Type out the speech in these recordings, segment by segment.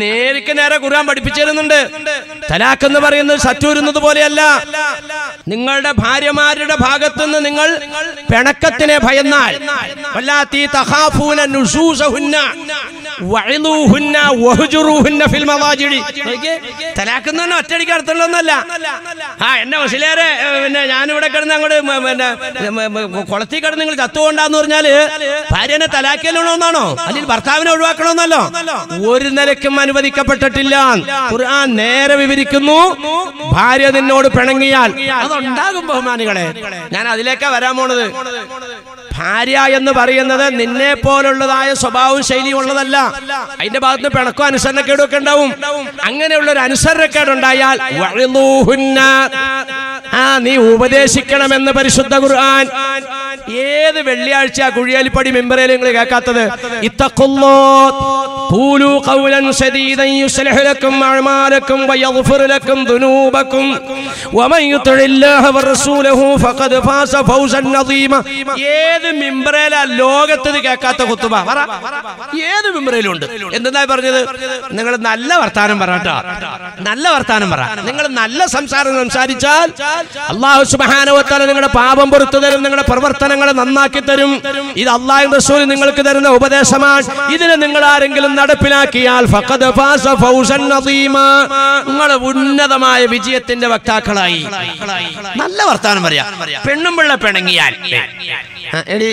നേരിക്ക് നേരെ ഖുർആൻ പഠിപ്പിച്ചു തരുന്നുണ്ട് തലാഖ് എന്ന് പറയുന്നത് സറ്റൂരുന്നത് പോലെയല്ല നിങ്ങളുടെ ഭാര്യമാരുടെ ഭാഗത്തുനിന്ന് നിങ്ങൾ പിണക്കത്തിനെ ഭയന്നാൽ വല്ലാത്തി തഖാഫൂന നുശൂസഹുന്ന വഅദൂഹുന്ന വഹ്ജുറൂഹുന്ന ഫിൽ മവാജിടി നോക്കിയേ തലാഖ് എന്ന് പറഞ്ഞാൽ ഒറ്റയടിക്ക് അർത്ഥമുള്ളതൊന്നല്ല ആ എന്നെ മുസ്ലിയാരെ പിന്നെ ഞാനിവിടെ കിടന്ന് അങ്ങോട്ട് മ- പിന്നെ മ- മ- കുളത്തിൽ കിടന്ന് നിങ്ങൾ ചത്തുകൊണ്ടാന്ന് പറഞ്ഞാല് ഭാര്യനെ തലാക്കലാണോന്നാണോ അല്ലെങ്കിൽ ഭർത്താവിനെ ഒഴിവാക്കണമെന്നല്ലോ ഒരു നിലയ്ക്കും അനുവദിക്കപ്പെട്ടിട്ടില്ല ഖുർആൻ നേരെ വിവരിക്കുന്നു ഭാര്യ നിന്നോട് പിണങ്ങിയാൽ അതുണ്ടാകും ബഹുമാനികളെ ഞാൻ അതിലേക്കാ വരാൻ പോണത് ഭാര്യ എന്ന് പറയുന്നത് നിന്നെ പോലുള്ളതായ സ്വഭാവവും ശൈലിയും ഉള്ളതല്ല അതിന്റെ ഭാഗത്ത് പിണക്കോ അനുസരണക്കേടും ഒക്കെ ഉണ്ടാവും അങ്ങനെയുള്ള ഒരു അനുസരണക്കേട് ഉണ്ടായാൽ വഅ്ളൂഹുന്ന. ആ നീ ഉപദേശിക്കണമെന്ന് പരിശുദ്ധ ഖുർആൻ ഏത് വെള്ളിയാഴ്ച കുഴിയാലിപ്പടി മെമ്പറേൽ നിങ്ങൾ കേൾക്കാത്തത് ഇത്തഖുല്ലോ ഖൂലു ഖൗലൻ സദീദൻ യുസ്ലിഹ് ലക്കും അഅമാലക്കും വയഗ്ഫിർ ലക്കും ദുനൂബക്കും വമൻ യുതിഇല്ലാഹ വറസൂലഹു ഫഖദ് ഫാസ ഫൗസൻ നദീമ ഏത് മിമ്പറേല ലോകത്ത് ഇത് കേൾക്കാത്ത കുത്തുബ പറ ഏത് മിമ്പറയിലുണ്ട് എന്തെന്നാ പറഞ്ഞത് നിങ്ങൾ നല്ല വർത്താനം പറട്ടോ നല്ല വർത്താനം പറ നിങ്ങൾ നല്ല സംസാരം സംസാരിച്ചാൽ അള്ളാഹു സുബ്ഹാനഹു നിങ്ങളുടെ പാപം പുറത്തു തരും നിങ്ങളുടെ പ്രവർത്തനങ്ങളെ നന്നാക്കി തരും ഇത് അള്ളാഹു റസൂൽ നിങ്ങൾക്ക് തരുന്ന ഉപദേശമാണ് ഇതിനെ നിങ്ങൾ ആരെങ്കിലും നടപ്പിലാക്കിയാൽ ഫഖദ് ഫാസ ഫൗസൻ നദീമ നിങ്ങൾ ഉന്നതമായ വിജയത്തിന്റെ വക്താക്കളായി നല്ല വർത്താനം പറയാ പെണ്ണും പിള്ള പിണങ്ങിയാൽ ആ, എടി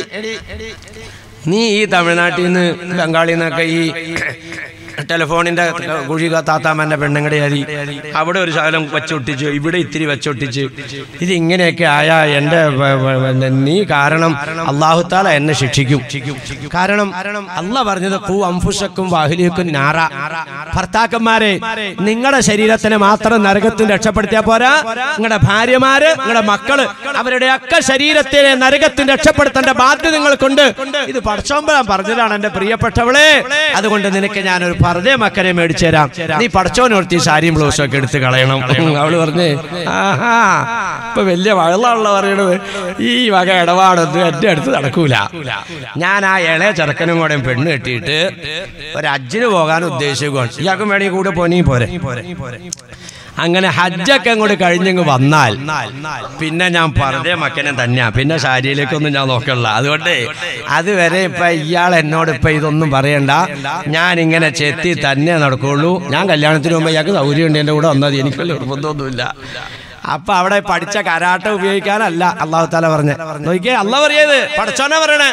നീ ഈ തമിഴ്നാട്ടിൽ നിന്ന് ബംഗാളിൽ നിന്നൊക്കെ ഈ ടെലിഫോണിന്റെ കുഴി താത്താമന്റെ പെണ്ണുങ്ങളുടെ അരി അവിടെ ഒരു ശകലം വെച്ചൊട്ടിച്ച് ഇവിടെ ഇത്തിരി വെച്ചൊട്ടിച്ച് ഇത് ഇങ്ങനെയൊക്കെ ആയാ എന്റെ വ- വ- വ- നീ കാരണം അള്ളാഹുത്താല എന്നെ ശിക്ഷിക്കും കാരണം അല്ല പറഞ്ഞത് കൂ അംഫുഷക്കും വാഹിലിയക്കും നാറ ഭർത്താക്കന്മാരെ നിങ്ങളുടെ ശരീരത്തിനെ മാത്രം നരകത്തിൽ രക്ഷപ്പെടുത്തിയാ പോരാ നിങ്ങളുടെ ഭാര്യമാര് നിങ്ങളുടെ മക്കള് അവരുടെ ഒക്കെ ശരീരത്തിനെ നരകത്തിൽ രക്ഷപ്പെടുത്തേണ്ട ബാധ്യത നിങ്ങൾക്കുണ്ട് ഇത് പഠിച്ചോമ്പഴാൻ പറഞ്ഞതാണ് എന്റെ പ്രിയപ്പെട്ടവളെ അതുകൊണ്ട് നിനക്ക് ഞാനൊരു പർദ്ദ മക്കരെ മേടിച്ചു തരാം നീ പഠിച്ചോനോർത്തി സാരിയും ബ്ലൗസും ഒക്കെ എടുത്ത് കളയണം അവള് പറഞ്ഞേ ആഹാ ഇപ്പൊ വലിയ വള്ളമുള്ള പറയണത് ഈ വക ഇടപാടൊന്നും എന്റെ അടുത്ത് നടക്കൂല ഞാൻ ആ ഇളയ ചെറുക്കനും കൂടെ പെണ്ണ് കെട്ടിയിട്ട് ഒരു അജ്ജിന് പോകാൻ ഉദ്ദേശിക്കുകയാണ് ഇയാൾക്കും വേണമെങ്കിൽ കൂടെ പോനീ പോരെ അങ്ങനെ ഹജ്ജൊക്കെ അങ്ങോട്ട് കഴിഞ്ഞങ്ങ് വന്നാൽ പിന്നെ ഞാൻ പറഞ്ഞ മക്കനെ തന്നെയാ പിന്നെ ശാരിയിലേക്കൊന്നും ഞാൻ നോക്കണില്ല അതുകൊണ്ട് അതുവരെ ഇപ്പൊ ഇയാൾ എന്നോട് ഇപ്പൊ ഇതൊന്നും പറയണ്ട ഞാൻ ഇങ്ങനെ ചെത്തി തന്നെ നടക്കുള്ളൂ ഞാൻ കല്യാണത്തിന് മുമ്പ് ഇയാൾക്ക് സൗകര്യമുണ്ട് എൻ്റെ കൂടെ വന്നത് എനിക്ക് വലിയ നിർബന്ധമൊന്നുമില്ല അപ്പൊ അവിടെ പഠിച്ച കരാട്ട ഉപയോഗിക്കാനല്ല അള്ളാഹു താല പറഞ്ഞ നോക്കിയേ അല്ല പറയത് പഠിച്ചോനാ പറയണേ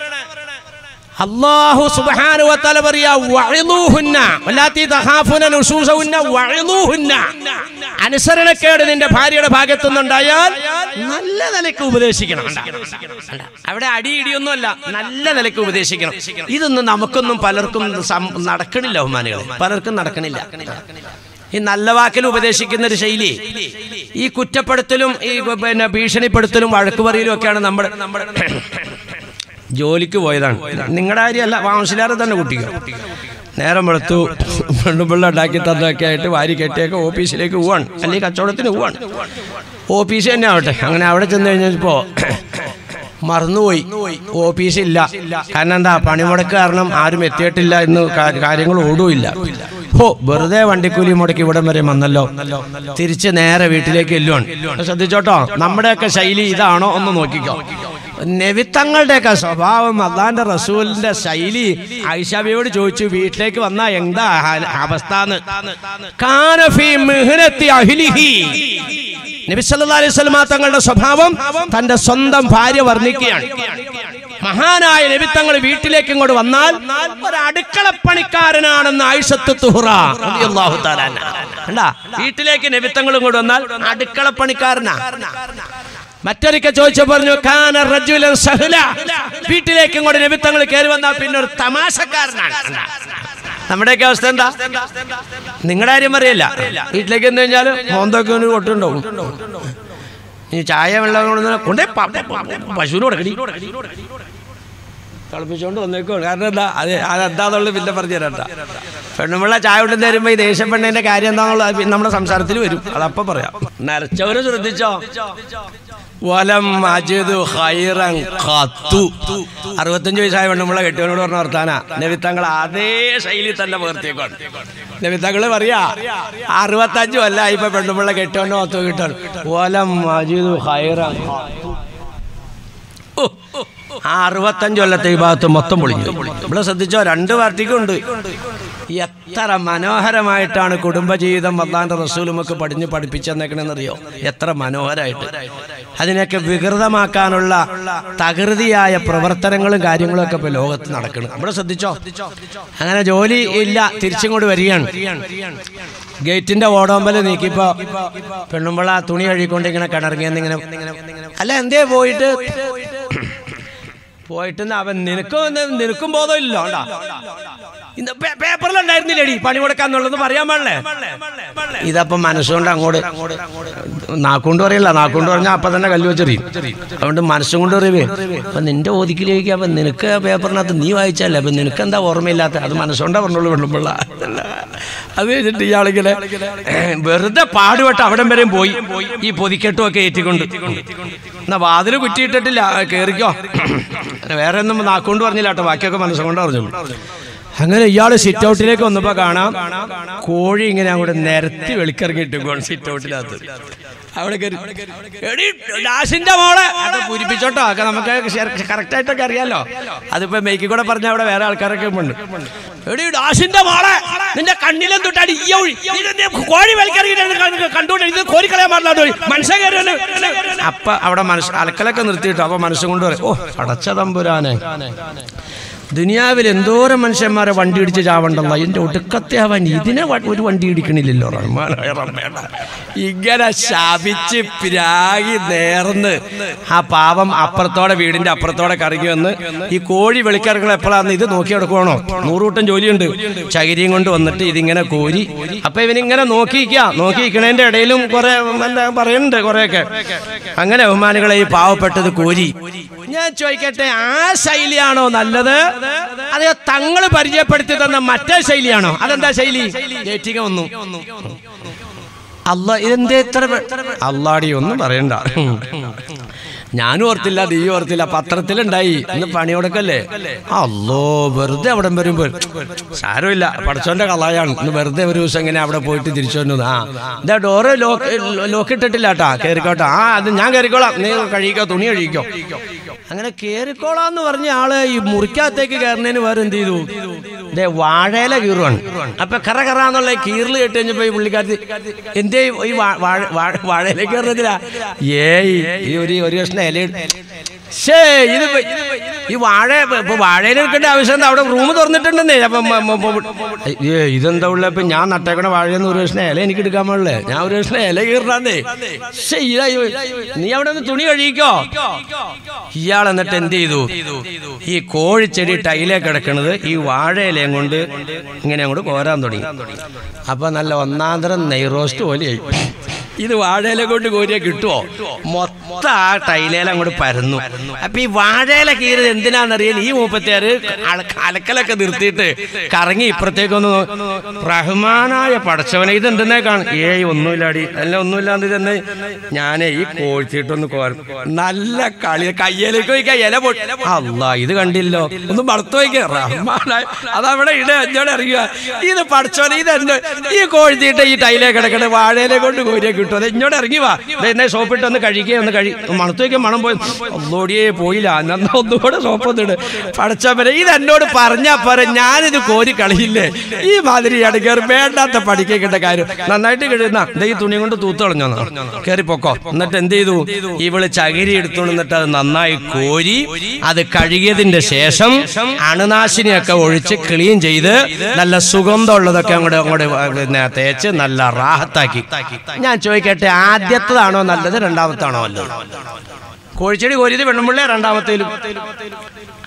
അല്ലാഹു സുബ്ഹാനഹു വ തആല പറയാ വഅദൂഹുന്ന വല്ലാത്തി തഖാഫുന നുശൂസഹുന്ന വഅദൂഹുന്ന അനുസരണക്കേട് നിന്റെ ഭാര്യയുടെ ഭാഗത്തു നിന്നുണ്ടായാൽ നല്ല നിലയ്ക്ക് ഉപദേശിക്കണം കണ്ടാ? കണ്ടാ? അവിടെ അടി ഇടിയൊന്നുമല്ല നല്ല നിലയ്ക്ക് ഉപദേശിക്കണം ഇതൊന്നും നമുക്കൊന്നും പലർക്കും സം- നടക്കണില്ല ബഹുമാനികൾ പലർക്കും നടക്കണില്ല ഈ നല്ല വാക്കിൽ ഉപദേശിക്കുന്ന ഒരു ശൈലി ഈ കുറ്റപ്പെടുത്തലും ഈ പിന്നെ ഭീഷണിപ്പെടുത്തലും വഴക്ക് പറയലും ഒക്കെയാണ് നമ്മുടെ നമ്മുടെ ജോലിക്ക് പോയതാണ് നിങ്ങളുടെ കാര്യമല്ല വാമസിലാറെ തന്നെ കുട്ടികൾ നേരം വെളുത്തു പെണ്ണുപിള്ള ഉണ്ടാക്കി തന്നൊക്കെ ആയിട്ട് വാരി കെട്ടിയൊക്കെ ഓഫീസിലേക്ക് പോവാണ് അല്ലെങ്കിൽ കച്ചവടത്തിന് പോവാണ് ഓഫീസ് തന്നെ ആവട്ടെ അങ്ങനെ അവിടെ ചെന്ന് കഴിഞ്ഞപ്പോ മറന്നുപോയി ഓഫീസില്ല കാരണം എന്താ പണിമുടക്ക് കാരണം ആരും എത്തിയിട്ടില്ല എന്ന് കാ- കാര്യങ്ങൾ ഓടുമില്ല ഹോ വെറുതെ വണ്ടിക്കൂലി മുടക്കി ഇവിടം വരെ വന്നല്ലോ തിരിച്ച് നേരെ വീട്ടിലേക്ക് എല്ലുവാണ് ശ്രദ്ധിച്ചോട്ടോ നമ്മുടെയൊക്കെ ശൈലി ഇതാണോ ഒന്ന് നോക്കിക്കോ നെവിത്തങ്ങളുടെയൊക്കെ സ്വഭാവം അള്ളാന്റെ റസൂലിന്റെ ശൈലി ഐഷാബിയോട് ചോദിച്ചു വീട്ടിലേക്ക് വന്ന എന്താ ഹ- അവസ്ഥാന്ന് കാനഫി മിഹ്നത്തി അഹ്ലിഹി നബി സല്ലല്ലാഹു അലൈഹി വസല്ലമ തങ്ങളുടെ സ്വഭാവം തന്റെ സ്വന്തം ഭാര്യ വർണ്ണിക്കുകയാണ് മഹാനായ നബിത്തങ്ങൾ വീട്ടിലേക്ക് ഇങ്ങോട്ട് വന്നാൽ ഒരു അടുക്കളപ്പണിക്കാരനാണെന്ന് ആയിഷത്ത് തുഹ്റ റളിയല്ലാഹു തആല അൻഹ. കണ്ടാ വീട്ടിലേക്ക് നബിത്തങ്ങൾ ഇങ്ങോട്ട് വന്നാൽ അടുക്കളപ്പണിക്കാരനാ മറ്റൊരിക്കൽ ചോദിച്ചു പറഞ്ഞു കാന റജുലൻ സഹല വീട്ടിലേക്ക് ഇങ്ങോട്ട് നബിത്തങ്ങൾ കയറി വന്നാൽ പിന്നെ ഒരു തമാശക്കാരനാണ് കണ്ടാ? നമ്മുടെയൊക്കെ അവസ്ഥ എന്താ നിങ്ങളുടെ കാര്യം അറിയില്ല വീട്ടിലേക്ക് എന്ന് കഴിഞ്ഞാൽ മോന്തൊക്കെ ഒരു കൊട്ടുണ്ടാവും ഈ ചായ വെള്ളം കൊണ്ടുവന്ന് കൊണ്ടേ പ- പ- പ- പശുവിന് കൊടുക്കടി തിളപ്പിച്ചോണ്ട് വന്നേക്കോ കാരണം എന്താ അത് അതെന്താന്നുള്ളത് പിന്നെ പറഞ്ഞു തരണ്ട പെണ്ണുമ്പിള്ള ചായ കൊണ്ടു തരുമ്പോ ഈ ദേശം പെണ്ണിന്റെ കാര്യം എന്താന്നുള്ളത് അത് പിന്നെ നമ്മുടെ സംസാരത്തിൽ വരും അതപ്പം പറയാം നരച്ചവര് ശ്രദ്ധിച്ചോ വലം അജിദു ഖൈറൻ ഖത്തു അറുപത്തഞ്ച് വയസ്സായ പെണ്ണുമ്പളെ കെട്ടിയവനോട് പറഞ്ഞ വർത്താന നബിത്തങ്ങൾ അതേ ശൈലി തന്നെ പകർത്തിയേക്കാണ് നബിത്തങ്ങള് പറയാ അറുപത്തഞ്ച് കൊല്ല ഇപ്പൊ പെണ്ണുമ്പളെ കെട്ടിയവനോ ഒത്തു കിട്ടാൻ വലം അജിദു ഖൈറൻ ഖത്തു ഓ, ആ അറുപത്തഞ്ച് കൊല്ലത്തെ ഈ ഭാഗത്ത് മൊത്തം പൊളിഞ്ഞു ഇവിടെ ശ്രദ്ധിച്ചോ രണ്ട് പാർട്ടിക്കും ഉണ്ട് എത്ര മനോഹരമായിട്ടാണ് കുടുംബജീവിതം അള്ളാന്റെ റസൂലുമൊക്കെ പഠിഞ്ഞ് പഠിപ്പിച്ചെന്നേക്കണെന്നറിയോ എത്ര മനോഹരമായിട്ട് അതിനെയൊക്കെ വികൃതമാക്കാനുള്ള തകൃതിയായ പ്രവർത്തനങ്ങളും കാര്യങ്ങളും ഒക്കെ ഇപ്പൊ ലോകത്ത് നടക്കണം ഇവിടെ ശ്രദ്ധിച്ചോ അങ്ങനെ ജോലി ഇല്ല തിരിച്ചിങ്ങോട്ട് വരികയാണ് ഗേറ്റിന്റെ ഓടോമ്പല് നീക്കിപ്പോ പെണ്ണുമ്പള തുണി കഴുകിക്കൊണ്ട് ഇങ്ങനെ കിണറിങ്ങിയെന്നിങ്ങനെ അല്ല എന്തേ പോയിട്ട് പോയിട്ട് അവൻ നിനക്കും നിനക്കും ബോധമില്ല ഉണ്ടാ ഇന്ന് പേ- പേപ്പറിലുണ്ടായിരുന്നില്ലേടി പണി കൊടുക്കാന്നുള്ളത് പറയാൻ പാടില്ലേ ഇതപ്പൊ മനസ്സുകൊണ്ട് അങ്ങോട്ട് നാക്കൊണ്ട് പറയില്ല നാക്കൊണ്ട് പറഞ്ഞാൽ അപ്പൊ തന്നെ കല്ല് വെച്ചെറിയും അതുകൊണ്ട് മനസ്സും കൊണ്ട് അറിയവേ അപ്പൊ നിന്റെ ഒതുക്കിലേക്ക് അപ്പൊ നിനക്ക് ആ പേപ്പറിനകത്ത് നീ വായിച്ചല്ലേ അപ്പൊ നിനക്ക് എന്താ ഓർമ്മയില്ലാത്ത അത് മനസ്സുകൊണ്ടാ പറഞ്ഞോളൂ വെള്ളുമ്പിള്ള അത് കഴിഞ്ഞിട്ട് ഇയാളിങ്ങനെ വെറുതെ പാടുപെട്ട് അവിടം വരെയും പോയി ഈ പൊതിക്കെട്ടും ഒക്കെ ഏറ്റിക്കൊണ്ട് എന്നാ വാതില് കുറ്റിയിട്ടിട്ടില്ല കേറിക്കോ വേറെ ഒന്നും നാക്കൊണ്ട് പറഞ്ഞില്ല കേട്ടോ ബാക്കിയൊക്കെ മനസ്സുകൊണ്ട് പറഞ്ഞോളൂ അങ്ങനെ ഇയാള് സിറ്റ് ഔട്ടിലേക്ക് വന്നപ്പോ കാണാം കോഴി ഇങ്ങനെ അങ്ങോട്ട് നിരത്തി വെളിക്കിറങ്ങിയിട്ട് സിറ്റ് ഔട്ടിനകത്ത് അവിടെ കയറി, "എടീ, ഡാഷിന്റെ മോളെ അത് പൂരിപ്പിച്ചോട്ടോ ഒക്കെ നമുക്ക് കറക്റ്റ് ആയിട്ടൊക്കെ അറിയാലോ അതിപ്പോ മേക്കി കൂടെ പറഞ്ഞ അവിടെ വേറെ ആൾക്കാരൊക്കെ ഉണ്ട് എടീ ഡാഷിന്റെ മോളെ നിന്റെ കണ്ണിലും തൊട്ടാടി ഈ ഒഴി. നീ ഇതെന്താ കോഴി വലിക്കറിയിട്ട് കണ്ടുകൊണ്ട് ഇത് കോരിക്കളയാൻ പാടില്ല മനസ്സ കയറി അപ്പൊ അവിടെ മനസ്സ് അലക്കലൊക്കെ നിർത്തിയിട്ടോ അപ്പൊ മനസ്സുകൊണ്ട് പറയും ഓ അടച്ച തമ്പുരാനെ ദുനിയാവിൽ എന്തോരം മനുഷ്യന്മാരെ വണ്ടി ഇടിച്ച് ചാവണ്ടല്ലോ അതിന്റെ ഒടുക്കത്തെ അവൻ ഇതിനെ വ- ഒരു വണ്ടി ഇടിക്കണില്ലല്ലോ റഹ്മാനായ റബ്ബേടാ. ഇങ്ങനെ ശപിച്ച് പിരാഗി നേർന്ന് ആ പാവം അപ്പുറത്തോടെ വീടിന്റെ അപ്പുറത്തോടെ കറങ്ങി വന്ന് ഈ കോഴി വെളിക്കിറങ്ങുന്ന എപ്പോഴാന്ന് ഇത് നോക്കി എടുക്കുവാണോ നൂറുകൂട്ടം ജോലിയുണ്ട് ചകിരിയും കൊണ്ട് വന്നിട്ട് ഇതിങ്ങനെ കോരി അപ്പൊ ഇവനിങ്ങനെ നോക്കിയിരിക്കുക നോക്കിയിരിക്കണതിന്റെ ഇടയിലും കുറെ എന്താ പറയുന്നുണ്ട് കുറെയൊക്കെ അങ്ങനെ ബഹുമാനികളെ ഈ പാവപ്പെട്ടത് കോരി ഞാൻ ചോദിക്കട്ടെ ആ ശൈലിയാണോ നല്ലത് അതെയോ തങ്ങൾ പരിചയപ്പെടുത്തി തന്ന മറ്റേ ശൈലിയാണോ അതെന്താ ശൈലി ഏറ്റിക വന്നു അല്ല ഇതെന്തേ ഇത്ര പെ- അല്ലാടി ഒന്നും പറയണ്ട ഞാനും ഓർത്തില്ല നീ ഓർത്തില്ല പത്രത്തിലുണ്ടായി ഇന്ന് പണി കൊടുക്കല്ലേ അല്ലോ വെറുതെ അവിടെ വരുമ്പോ സാരമില്ല പഠിച്ചോന്റെ കളയാണ് ഇന്ന് വെറുതെ ഒരു ദിവസം ഇങ്ങനെ അവിടെ പോയിട്ട് തിരിച്ചു വന്നു ആ ഇതാ ഡോറ് ലോക്ക് ലോക്ക് ഇട്ടിട്ടില്ല കേട്ടാ കേറിക്കോട്ടെ ആ അത് ഞാൻ കയറിക്കോളാം നീ കഴിക്കോ തുണി കഴിക്കോ അങ്ങനെ കേറിക്കോളാന്ന് പറഞ്ഞ ആള് ഈ മുറിക്കകത്തേക്ക് കയറുന്നതിന് വേറെ എന്ത് ചെയ്തു ദേ വാഴയില കീറുവാണ് അപ്പൊ കറ കറ എന്നുള്ള കീറിൽ കേട്ട് കഴിഞ്ഞപ്പോ ഈ പുള്ളിക്കാരത്തി എന്തേ ഈ വാ- വാഴ- വാഴ- വാഴയില കയറുന്നതിലാ ഏയ് ഈ ഒരു ഒരു കഷ്ണം ഇല ശേ ഇത് ഇപ്പൊ- ഈ വാഴ ഇപ്പൊ വാഴയിൽ എടുക്കേണ്ട ആവശ്യം എന്താ അവിടെ റൂം തുറന്നിട്ടുണ്ടെന്നേ അപ്പൊ മ- മ- മ- ഏ ഇതെന്താ ഉള്ള ഇപ്പൊ ഞാൻ നട്ടേക്കണ വാഴയെന്ന് ഒരു കഷ്ണം ഇല എനിക്ക് എടുക്കാൻ പാടില്ലേ ഞാൻ ഒരു കഷ്ണം ഇല കീറാന്നേ ശേ ഇതാ ഈ- നീ അവിടെ നിന്ന് തുണി കഴിക്കോ ഇയാൾ എന്നിട്ട് എന്ത് ചെയ്തു ഈ കോഴിച്ചെടി ടൈലേ കിടക്കണത് ഈ വാഴയിലയും കൊണ്ട് ഇങ്ങനെ അങ്ങോട്ട് കോരാൻ തുടങ്ങി അപ്പൊ നല്ല ഒന്നാന്തരം നെയ്റോസ്റ്റ് പോലെയായി ഇത് വാഴയില കൊണ്ട് കോരിയാ കിട്ടുമോ മൊത്തം ആ ടൈലേല അങ്ങോട്ട് പരന്നു അപ്പൊ ഈ വാഴയില കീറിയത് എന്തിനാന്നറിയാൻ ഈ മൂപ്പത്തേര് അല- അലക്കലൊക്കെ നിർത്തിയിട്ട് കറങ്ങി ഇപ്പുറത്തേക്കൊന്ന് നോ- റഹ്മാനായ പടച്ചവനെ ഇത് എന്തെന്നെ കാണും ഏയ് ഒന്നുമില്ലാടി അല്ല ഒന്നുമില്ലാന്ന് തന്നെ ഞാനേ ഈ കോഴിച്ചിട്ടൊന്ന് കോര നല്ല കളി കയ്യിലേക്ക് പോയിക്കാ ഇല പൊട്ടി അല്ല ഇത് കണ്ടില്ലോ ഒന്ന് മറത്തു വയ്ക്കുക റഹ്മാനായ അതവിടെ ഇട അഞ്ചോടെ അറിയുക ഇത് പടച്ചോനെ ഇത് എന്നെ ഈ കോഴിത്തീട്ട ഈ ടൈലേ കിടക്കണ വാഴയിലെ കൊണ്ട് കോരിയെ കിട്ടും അത് ഇങ്ങോട്ട് ഇറങ്ങി വാ ദേ എന്നെ സോപ്പിട്ട് ഒന്ന് കഴിക്കുക ഒന്ന് കഴി മണത്തു വയ്ക്കാൻ മണം പോയി ഒന്നോടിയേ പോയില്ല എന്നാ ഒന്നുകൂടെ സോപ്പൊന്നിട് പടച്ചവരെ ഇത് എന്നോട് പറഞ്ഞാ പറ ഞാനിത് കോരി കളിയില്ലേ ഈ മാതിരി കയറി വേണ്ടാത്ത പഠിക്കേണ്ട കാര്യം നന്നായിട്ട് കഴിയുന്ന ദേ ഈ തുണി കൊണ്ട് തൂത്ത് കളഞ്ഞോ കയറി പൊക്കോ എന്നിട്ട് എന്ത് ചെയ്തു ഇവള് ചകിരി എടുത്തോണ്ട് എന്നിട്ട് അത് നന്നായി കോരി അത് കഴുകിയതിന്റെ ശേഷം അണുനാശിനിയൊക്കെ ഒഴിച്ച് ക്ലീൻ ചെയ്ത് നല്ല സുഗന്ധമുള്ളതൊക്കെ അങ്ങോട്ട് അങ്ങോട്ട് പിന്നെ തേച്ച് നല്ല റാഹത്താക്കി ഞാൻ ചോദിക്കട്ടെ ആദ്യത്തതാണോ നല്ലത് രണ്ടാമത്താണോ നല്ലത് കോഴിച്ചെടി കോരിയത് പെണ്ണുമ്പിള്ളേ രണ്ടാമത്തേലും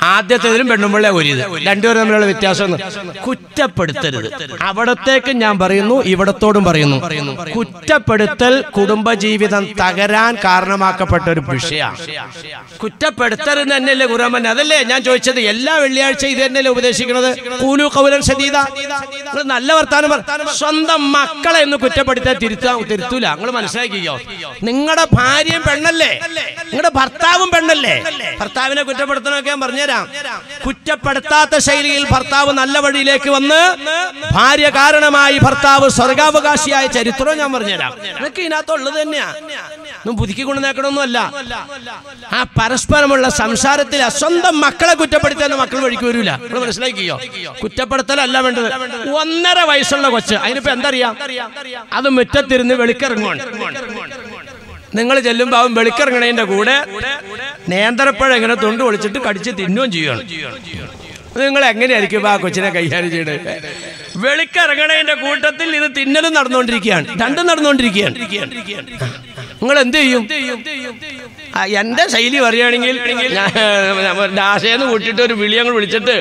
ആദ്യത്തേതിലും പെണ്ണുമ്പിള്ള ഒരു ഇത് രണ്ടുപേരും തമ്മിലുള്ള വ്യത്യാസം ഒന്ന്. കുറ്റപ്പെടുത്തരുത് അവിടത്തേക്ക് ഞാൻ പറയുന്നു ഇവിടത്തോടും പറയുന്നു കുറ്റപ്പെടുത്തൽ കുടുംബജീവിതം തകരാൻ കാരണമാക്കപ്പെട്ട ഒരു വിഷയമാണ് കുറ്റപ്പെടുത്തരുത് തന്നെയല്ലേ ഖുറാൻ അതല്ലേ ഞാൻ ചോദിച്ചത് എല്ലാ വെള്ളിയാഴ്ച ഇത് തന്നെയല്ലേ ഉപദേശിക്കുന്നത് കൂലു കൗലൻ സദീദ നിങ്ങൾ നല്ല വർത്താനം പറ സ്വന്തം മക്കളെ ഒന്ന് കുറ്റപ്പെടുത്താൻ തിരുത്താ തിരുത്തൂല നിങ്ങൾ മനസ്സിലാക്കിയോ നിങ്ങളുടെ ഭാര്യയും പെണ്ണല്ലേ നിങ്ങളുടെ ഭർത്താവും പെണ്ണല്ലേ ഭർത്താവിനെ കുറ്റപ്പെടുത്തണമൊക്കെ ഞാൻ പറഞ്ഞുതരാം കുറ്റപ്പെടുത്താത്ത ശൈലിയിൽ ഭർത്താവ് നല്ല വഴിയിലേക്ക് വന്ന് ഭാര്യ കാരണമായി ഭർത്താവ് സ്വർഗാവകാശിയായ ചരിത്രവും ഞാൻ പറഞ്ഞുതരാം ഇതൊക്കെ ഇതിനകത്തുള്ളത് തന്നെയാ ഒന്നും പുതുക്കി കൊണ്ട് നേക്കണമൊന്നുമല്ല ആ പരസ്പരമുള്ള സംസാരത്തിൽ സ്വന്തം മക്കളെ കുറ്റപ്പെടുത്താൻ മക്കൾ വഴിക്ക് വരൂല നിങ്ങൾ മനസ്സിലാക്കിയോ കുറ്റപ്പെടുത്തലല്ല വേണ്ടത് ഒന്നര വയസ്സുള്ള കൊച്ച് അതിനിപ്പോ എന്തറിയാം അത് മുറ്റത്തിരുന്ന് വെളിക്കിറങ്ങുവാണ് നിങ്ങൾ ചെല്ലുമ്പോൾ അവൻ വെളിക്കിറങ്ങണതിന്റെ കൂടെ നേന്ത്രപ്പഴം ഇങ്ങനെ തൊണ്ട് ഒളിച്ചിട്ട് കടിച്ച് തിന്നുകയും ചെയ്യുകയാണ് നിങ്ങൾ എങ്ങനെയായിരിക്കും ആ കൊച്ചിനെ കൈകാര്യം ചെയ്യണത് വെളിക്കിറങ്ങണതിന്റെ കൂട്ടത്തിൽ ഇത് തിന്നലും നടന്നുകൊണ്ടിരിക്കുകയാണ് രണ്ടും നടന്നുകൊണ്ടിരിക്കുകയാണ് നിങ്ങൾ എന്ത് ചെയ്യും ആ, എന്റെ ശൈലി പറയുകയാണെങ്കിൽ ഡാശയെന്ന് കൂട്ടിയിട്ട് ഒരു വിളി അങ്ങ് വിളിച്ചിട്ട്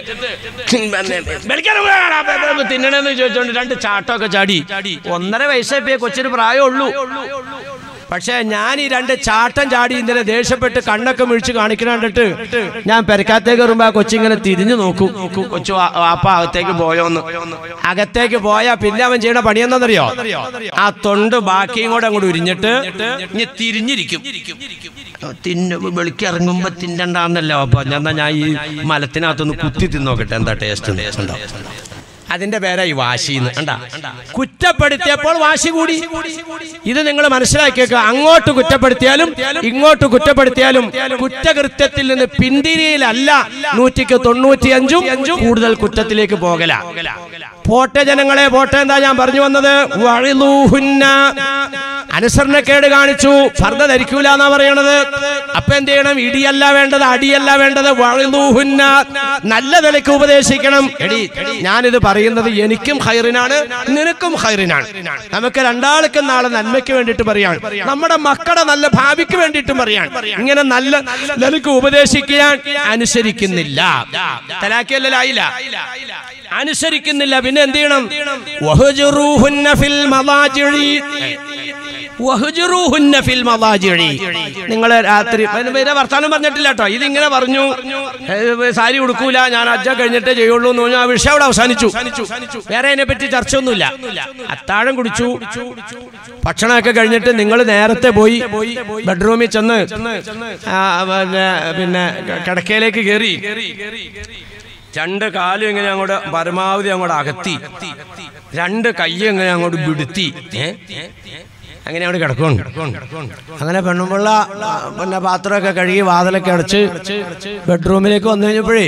വെളിക്കിറങ്ങുക തിന്നണെന്ന് ചോദിച്ചോണ്ട് രണ്ട് ചാട്ടമൊക്കെ ചാടി ഒന്നര വയസ്സായി കൊച്ചിന് പ്രായമുള്ളൂ പക്ഷേ ഞാൻ ഈ രണ്ട് ചാട്ടം ചാടി ഇന്നലെ ദേഷ്യപ്പെട്ട് കണ്ണൊക്കെ മിഴിച്ച് കാണിക്കണ കണ്ടിട്ട് ഞാൻ പെരക്കാത്തേക്ക് വരുമ്പോ ആ കൊച്ചിങ്ങനെ തിരിഞ്ഞു നോക്കും കൊച്ചു ആ- അപ്പ അകത്തേക്ക് പോയോന്ന് അകത്തേക്ക് പോയാ പിന്നെ അവൻ ചെയ്യണ പണി എന്താണെന്നറിയോ ആ തൊണ്ട് ബാക്കിയും കൂടെ അങ്ങോട്ട് ഉരിഞ്ഞിട്ട് ഇനി തിരിഞ്ഞിരിക്കും തിന്ന വെളിക്കിറങ്ങുമ്പോ തിന്നണ്ടെന്നല്ലോ അപ്പൊ ഞാൻ ഞാൻ ഈ മലത്തിനകത്തൊന്ന് കുത്തി തിന്നോക്കട്ടെ എന്താ ടേസ്റ്റ് ഉണ്ടോ അതിന്റെ പേരായി വാശി കണ്ടാ കുറ്റപ്പെടുത്തിയപ്പോൾ വാശി കൂടി ഇത് നിങ്ങൾ മനസ്സിലാക്കിയേക്കുക അങ്ങോട്ട് കുറ്റപ്പെടുത്തിയാലും ഇങ്ങോട്ട് കുറ്റപ്പെടുത്തിയാലും കുറ്റകൃത്യത്തിൽ നിന്ന് പിന്തിരിയിലല്ല നൂറ്റിക്ക് തൊണ്ണൂറ്റിയഞ്ചും കൂടുതൽ കുറ്റത്തിലേക്ക് പോകല പോട്ടെ ജനങ്ങളെ പോട്ടെ എന്താ ഞാൻ പറഞ്ഞു വന്നത് വഴിലൂഹുന്ന അനുസരണക്കേട് കാണിച്ചു ഫർദ ധരിക്കൂല എന്നാ പറയണത് അപ്പൊ എന്ത് ചെയ്യണം ഇടിയല്ല വേണ്ടത് അടിയല്ല വേണ്ടത് വഴിലൂഹുന്ന നല്ല നിലയ്ക്ക് ഉപദേശിക്കണം എടി ഞാനിത് പറയുന്നത് എനിക്കും ഹൈറിനാണ് നിനക്കും ഹൈറിനാണ് നമുക്ക് രണ്ടാൾക്കും നാളെ നന്മയ്ക്ക് വേണ്ടിയിട്ട് പറയാൻ നമ്മുടെ മക്കളുടെ നല്ല ഭാവിക്ക് വേണ്ടിയിട്ടും പറയാൻ ഇങ്ങനെ നല്ല നിലയ്ക്ക് ഉപദേശിക്കാൻ അനുസരിക്കുന്നില്ല തലാക്കിയല്ലായില്ല അനുസരിക്കുന്നില്ല പിന്നെ എന്ത് ചെയ്യണം വഹുജുറൂഹുന്ന ഫിൽ മളാജിഴി. വഹുജുറൂഹുന്ന ഫിൽ മളാജിഴി. നിങ്ങള് രാത്രി ഇവരെ വർത്താനം പറഞ്ഞിട്ടില്ല കേട്ടോ ഇതിങ്ങനെ പറഞ്ഞു ഏ, സാരി ഉടുക്കൂല ഞാൻ അജ്ജ കഴിഞ്ഞിട്ടേ ചെയ്യുള്ളൂ എന്ന് പറഞ്ഞു ആ വിഷയം അവിടെ അവസാനിച്ചു വേറെ അതിനെ പറ്റി ചർച്ച ഒന്നുമില്ല അത്താഴം കുടിച്ചു ഭക്ഷണമൊക്കെ കഴിഞ്ഞിട്ട് നിങ്ങൾ നേരത്തെ പോയി ബെഡ്റൂമിൽ ചെന്ന് ആ, പിന്നെ പിന്നെ കിടക്കയിലേക്ക് കയറി രണ്ട് കാലും ഇങ്ങനെ അങ്ങോട്ട് പരമാവധി അങ്ങോട്ട് അകത്തി രണ്ട് കൈയും ഇങ്ങനെ അങ്ങോട്ട് വിടുത്തി ഏ? അങ്ങനെ അവിടെ കിടക്കുന്നു അങ്ങനെ പെണ്ണുമ്പുള്ള ആ, പിന്നെ പാത്രമൊക്കെ കഴുകി വാതിലൊക്കെ അടച്ച് ബെഡ്റൂമിലേക്ക് വന്നു കഴിഞ്ഞപ്പോഴേ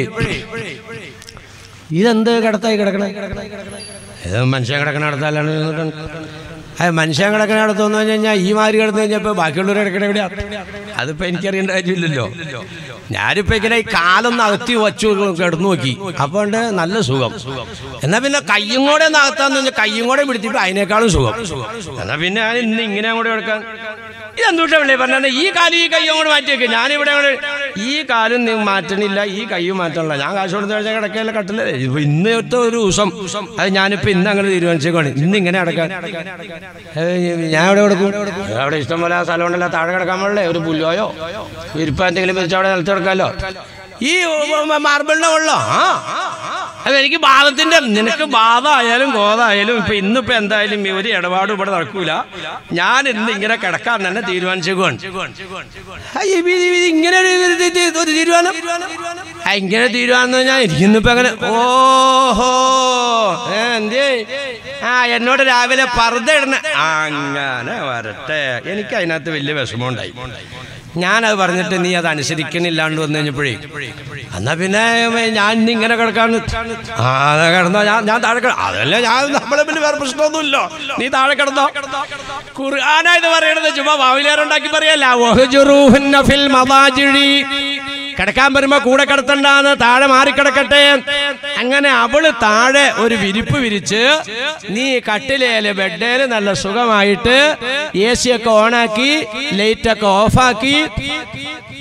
ഇതെന്ത് കിടത്തായി കിടക്കണേ ഇത് മനുഷ്യൻ കിടക്കണ അടുത്തല്ലാണ് അത് മനുഷ്യൻ കിടക്കണ അടുത്തെന്ന് പറഞ്ഞു കഴിഞ്ഞാൽ ഈ മാതിരി കിടന്നു കഴിഞ്ഞപ്പോൾ ബാക്കിയുള്ളവർ കിടക്കണ എവിടെയാ അതിപ്പോ എനിക്കറിയേണ്ട കാര്യമില്ലല്ലോ ഞാനിപ്പോ ഇങ്ങനെ ഈ കാലൊന്ന് അകത്തി വച്ചു കിടന്നു നോക്കി അപ്പൊ ഉണ്ട് നല്ല സുഖം എന്നാ പിന്നെ കയ്യും കൂടെ ഒന്ന് അകത്താന്ന് പറഞ്ഞാൽ കയ്യും കൂടെ പിടിച്ചിട്ട് അതിനേക്കാളും സുഖം എന്നാ പിന്നെ ഞാൻ ഇന്ന് ഇങ്ങനെ അങ്ങോട്ട് കിടക്കാൻ ഇതെന്തൂട്ടാ വിളി പറഞ്ഞ ഈ കാലും ഈ കയ്യും കൂടെ മാറ്റി വെക്കുക ഞാനിവിടെ അങ്ങോട്ട് ഈ കാലും നീ മാറ്റണില്ല ഈ കയ്യും മാറ്റണില്ല ഞാൻ കാശ് കൊടുത്ത് കഴിഞ്ഞാൽ കിടക്കയില്ല കട്ടില്ല ഇപ്പൊ ഇന്നത്തെ ഒരു ദിവസം അത് ഞാനിപ്പോ ഇന്ന് അങ്ങനെ തീരുമാനിച്ചേക്കാണ് ഇന്ന് ഇങ്ങനെ കിടക്കാൻ ഏ, ഞാൻ എവിടെ കൊടുക്കും അവിടെ ഇഷ്ടം പോലെ ആ സ്ഥലം ഉണ്ടല്ലോ താഴെ കിടക്കാൻ പാടില്ലേ ഒരു പുല്ലോയോ വിരിപ്പ എന്തെങ്കിലും വെച്ച് അവിടെ നിലത്ത് കിടക്കാമല്ലോ ഈ മാർബിളിന്റെ ഉള്ളോ ആ അത് എനിക്ക് ബാധത്തിന്റെ നിനക്ക് ബാധമായാലും ഗോതായാലും ഇപ്പൊ ഇന്നിപ്പോ എന്തായാലും ഈ ഒരു ഇടപാടും ഇവിടെ നടക്കൂല ഞാൻ ഇന്ന് ഇങ്ങനെ കിടക്കാൻ തന്നെ തീരുമാനിച്ചേക്കുവാണ് ആ, ഇത് ഇത് ഇത് ഇങ്ങനെ ഒരു ഇത് ഇത് ഇത് ഒരു തീരുമാനം ആ, ഇങ്ങനെ തീരുമാനം ഞാൻ ഇരിക്കുന്നിപ്പോ അങ്ങനെ ഓഹോ ഏ, എന്തേ ആ എന്നോട് രാവിലെ പർദ്ദ ഇടണ അങ്ങനെ വരട്ടെ എനിക്ക് അതിനകത്ത് വലിയ വിഷമമുണ്ടായി ഞാനത് പറഞ്ഞിട്ട് നീ അത് അനുസരിക്കണില്ലാണ്ട് വന്നു കഴിഞ്ഞപ്പോഴേ എന്നാ പിന്നെ ഞാൻ ഇന്ന് ഇങ്ങനെ കിടക്കാണ് ആ അതെ കിടന്നോ ഞാൻ ഞാൻ താഴെ കിട അതല്ല ഞാൻ നമ്മളെ പിന്നെ വേറെ പ്രശ്നമൊന്നുമില്ലോ നീ താഴെ കിടന്നോ ഖുർആന ഇത് പറയണത് ചുമ്മാ വാവിലേറുണ്ടാക്കി പറയല്ല വഹ്ജുറൂഹുന്ന ഫിൽ മദാജിഴി. കിടക്കാൻ വരുമ്പോ കൂടെ കിടത്തണ്ടാന്ന് താഴെ മാറിക്കിടക്കട്ടെ അങ്ങനെ അവള് താഴെ ഒരു വിരിപ്പ് വിരിച്ച് നീ കട്ടിലേല് ബെഡേല് നല്ല സുഖമായിട്ട് എ സി ഒക്കെ ഓണാക്കി ലൈറ്റ് ഒക്കെ ഓഫാക്കി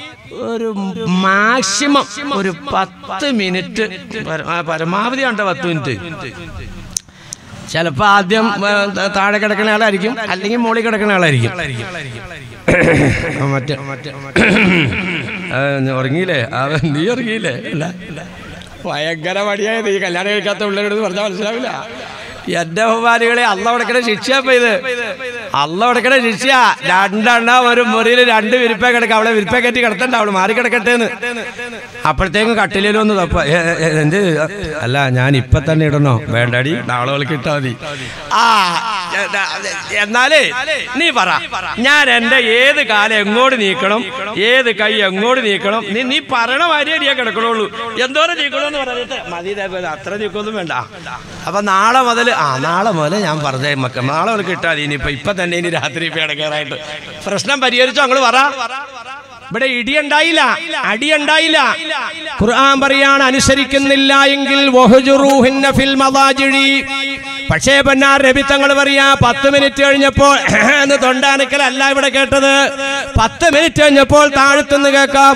ഒരു മാക്സിമം ഒരു പത്ത് മിനിറ്റ് പര- ആ, പരമാവധി കണ്ട പത്ത് മിനിറ്റ് ചിലപ്പോ ആദ്യം ആ, താഴെ കിടക്കുന്ന ആളായിരിക്കും അല്ലെങ്കിൽ മുകളിൽ കിടക്കുന്ന ആളായിരിക്കും ആ, മറ്റേ ആ, നീ ഉറങ്ങിയില്ലേ ആ, നീ ഉറങ്ങിയില്ലേ ഇല്ല ഭയങ്കര മടിയായത് ഈ കല്യാണം കഴിക്കാത്ത പിള്ളേരോട് പറഞ്ഞാൽ മനസ്സിലാവില്ല എന്റെ ബഹുമാനികളെ അള്ള കൊടുക്കണ ശിക്ഷ ഇപ്പൊ ഇത് അള്ള കൊടുക്കണ ശിക്ഷ രണ്ടെണ്ണ ഒരു മുറിയിൽ രണ്ട് വിരിപ്പ കിടക്കുക അവളെ വിരിപ്പ കയറ്റി കിടത്തണ്ട അവള് മാറി കിടക്കട്ടെ എന്ന് അപ്പോഴത്തേക്കും കട്ടിലൊന്ന് തപ്പ ഏ, ഏ, എന്ത് അല്ല ഞാൻ ഇപ്പൊ തന്നെ ഇടണോ വേണ്ടടി നാളെ അവൾക്ക് ഇട്ടാ മതി ആ എ- എന്നാലേ നീ പറ ഞാൻ എന്റെ ഏത് കാലം എങ്ങോട്ട് നീക്കണം ഏത് കൈ എങ്ങോട്ട് നീക്കണം നീ നീ പറയണ മാതിരിയേ കിടക്കണുള്ളൂ എന്തോരം നീക്കണമെന്ന് പറഞ്ഞിട്ട് മതി ഇതേപോലെ അത്ര നീക്കൊന്നും വേണ്ട അപ്പൊ നാളെ മുതൽ ആ നാളെ മുതൽ ഞാൻ പറഞ്ഞേ മക്ക നാളെ മുതൽ കിട്ടാതെ ഇനിയിപ്പോ ഇപ്പൊ തന്നെ ഇനി രാത്രി ഇപ്പൊ ഇടക്കാറായിട്ട് പ്രശ്നം പരിഹരിച്ചോ അങ്ങള് പറ ഇവിടെ ഇടിയുണ്ടായില്ല അടിയുണ്ടായില്ല ഖുർആൻ പറയാണ് അനുസരിക്കുന്നില്ല എങ്കിൽ വഹുജുറൂഹിന്ന ഫിൽ മദാജിഴി പക്ഷേ പൊന്നാർ രബി തങ്ങൾ പറയാ പത്ത് മിനിറ്റ് കഴിഞ്ഞപ്പോൾ എന്ന് തൊണ്ടാനക്കലല്ല ഇവിടെ കേട്ടത് പത്ത് മിനിറ്റ് കഴിഞ്ഞപ്പോൾ താഴത്തുനിന്ന് കേൾക്കാം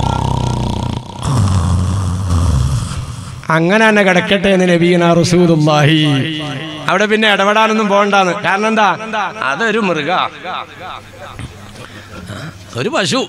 അങ്ങനെ തന്നെ കിടക്കട്ടെ എന്ന് നബീന റസൂലുള്ളാഹി അവിടെ പിന്നെ ഇടപെടാനൊന്നും പോകണ്ടാന്ന് കാരണം എന്താ അതൊരു മൃഗ ഒരു പശു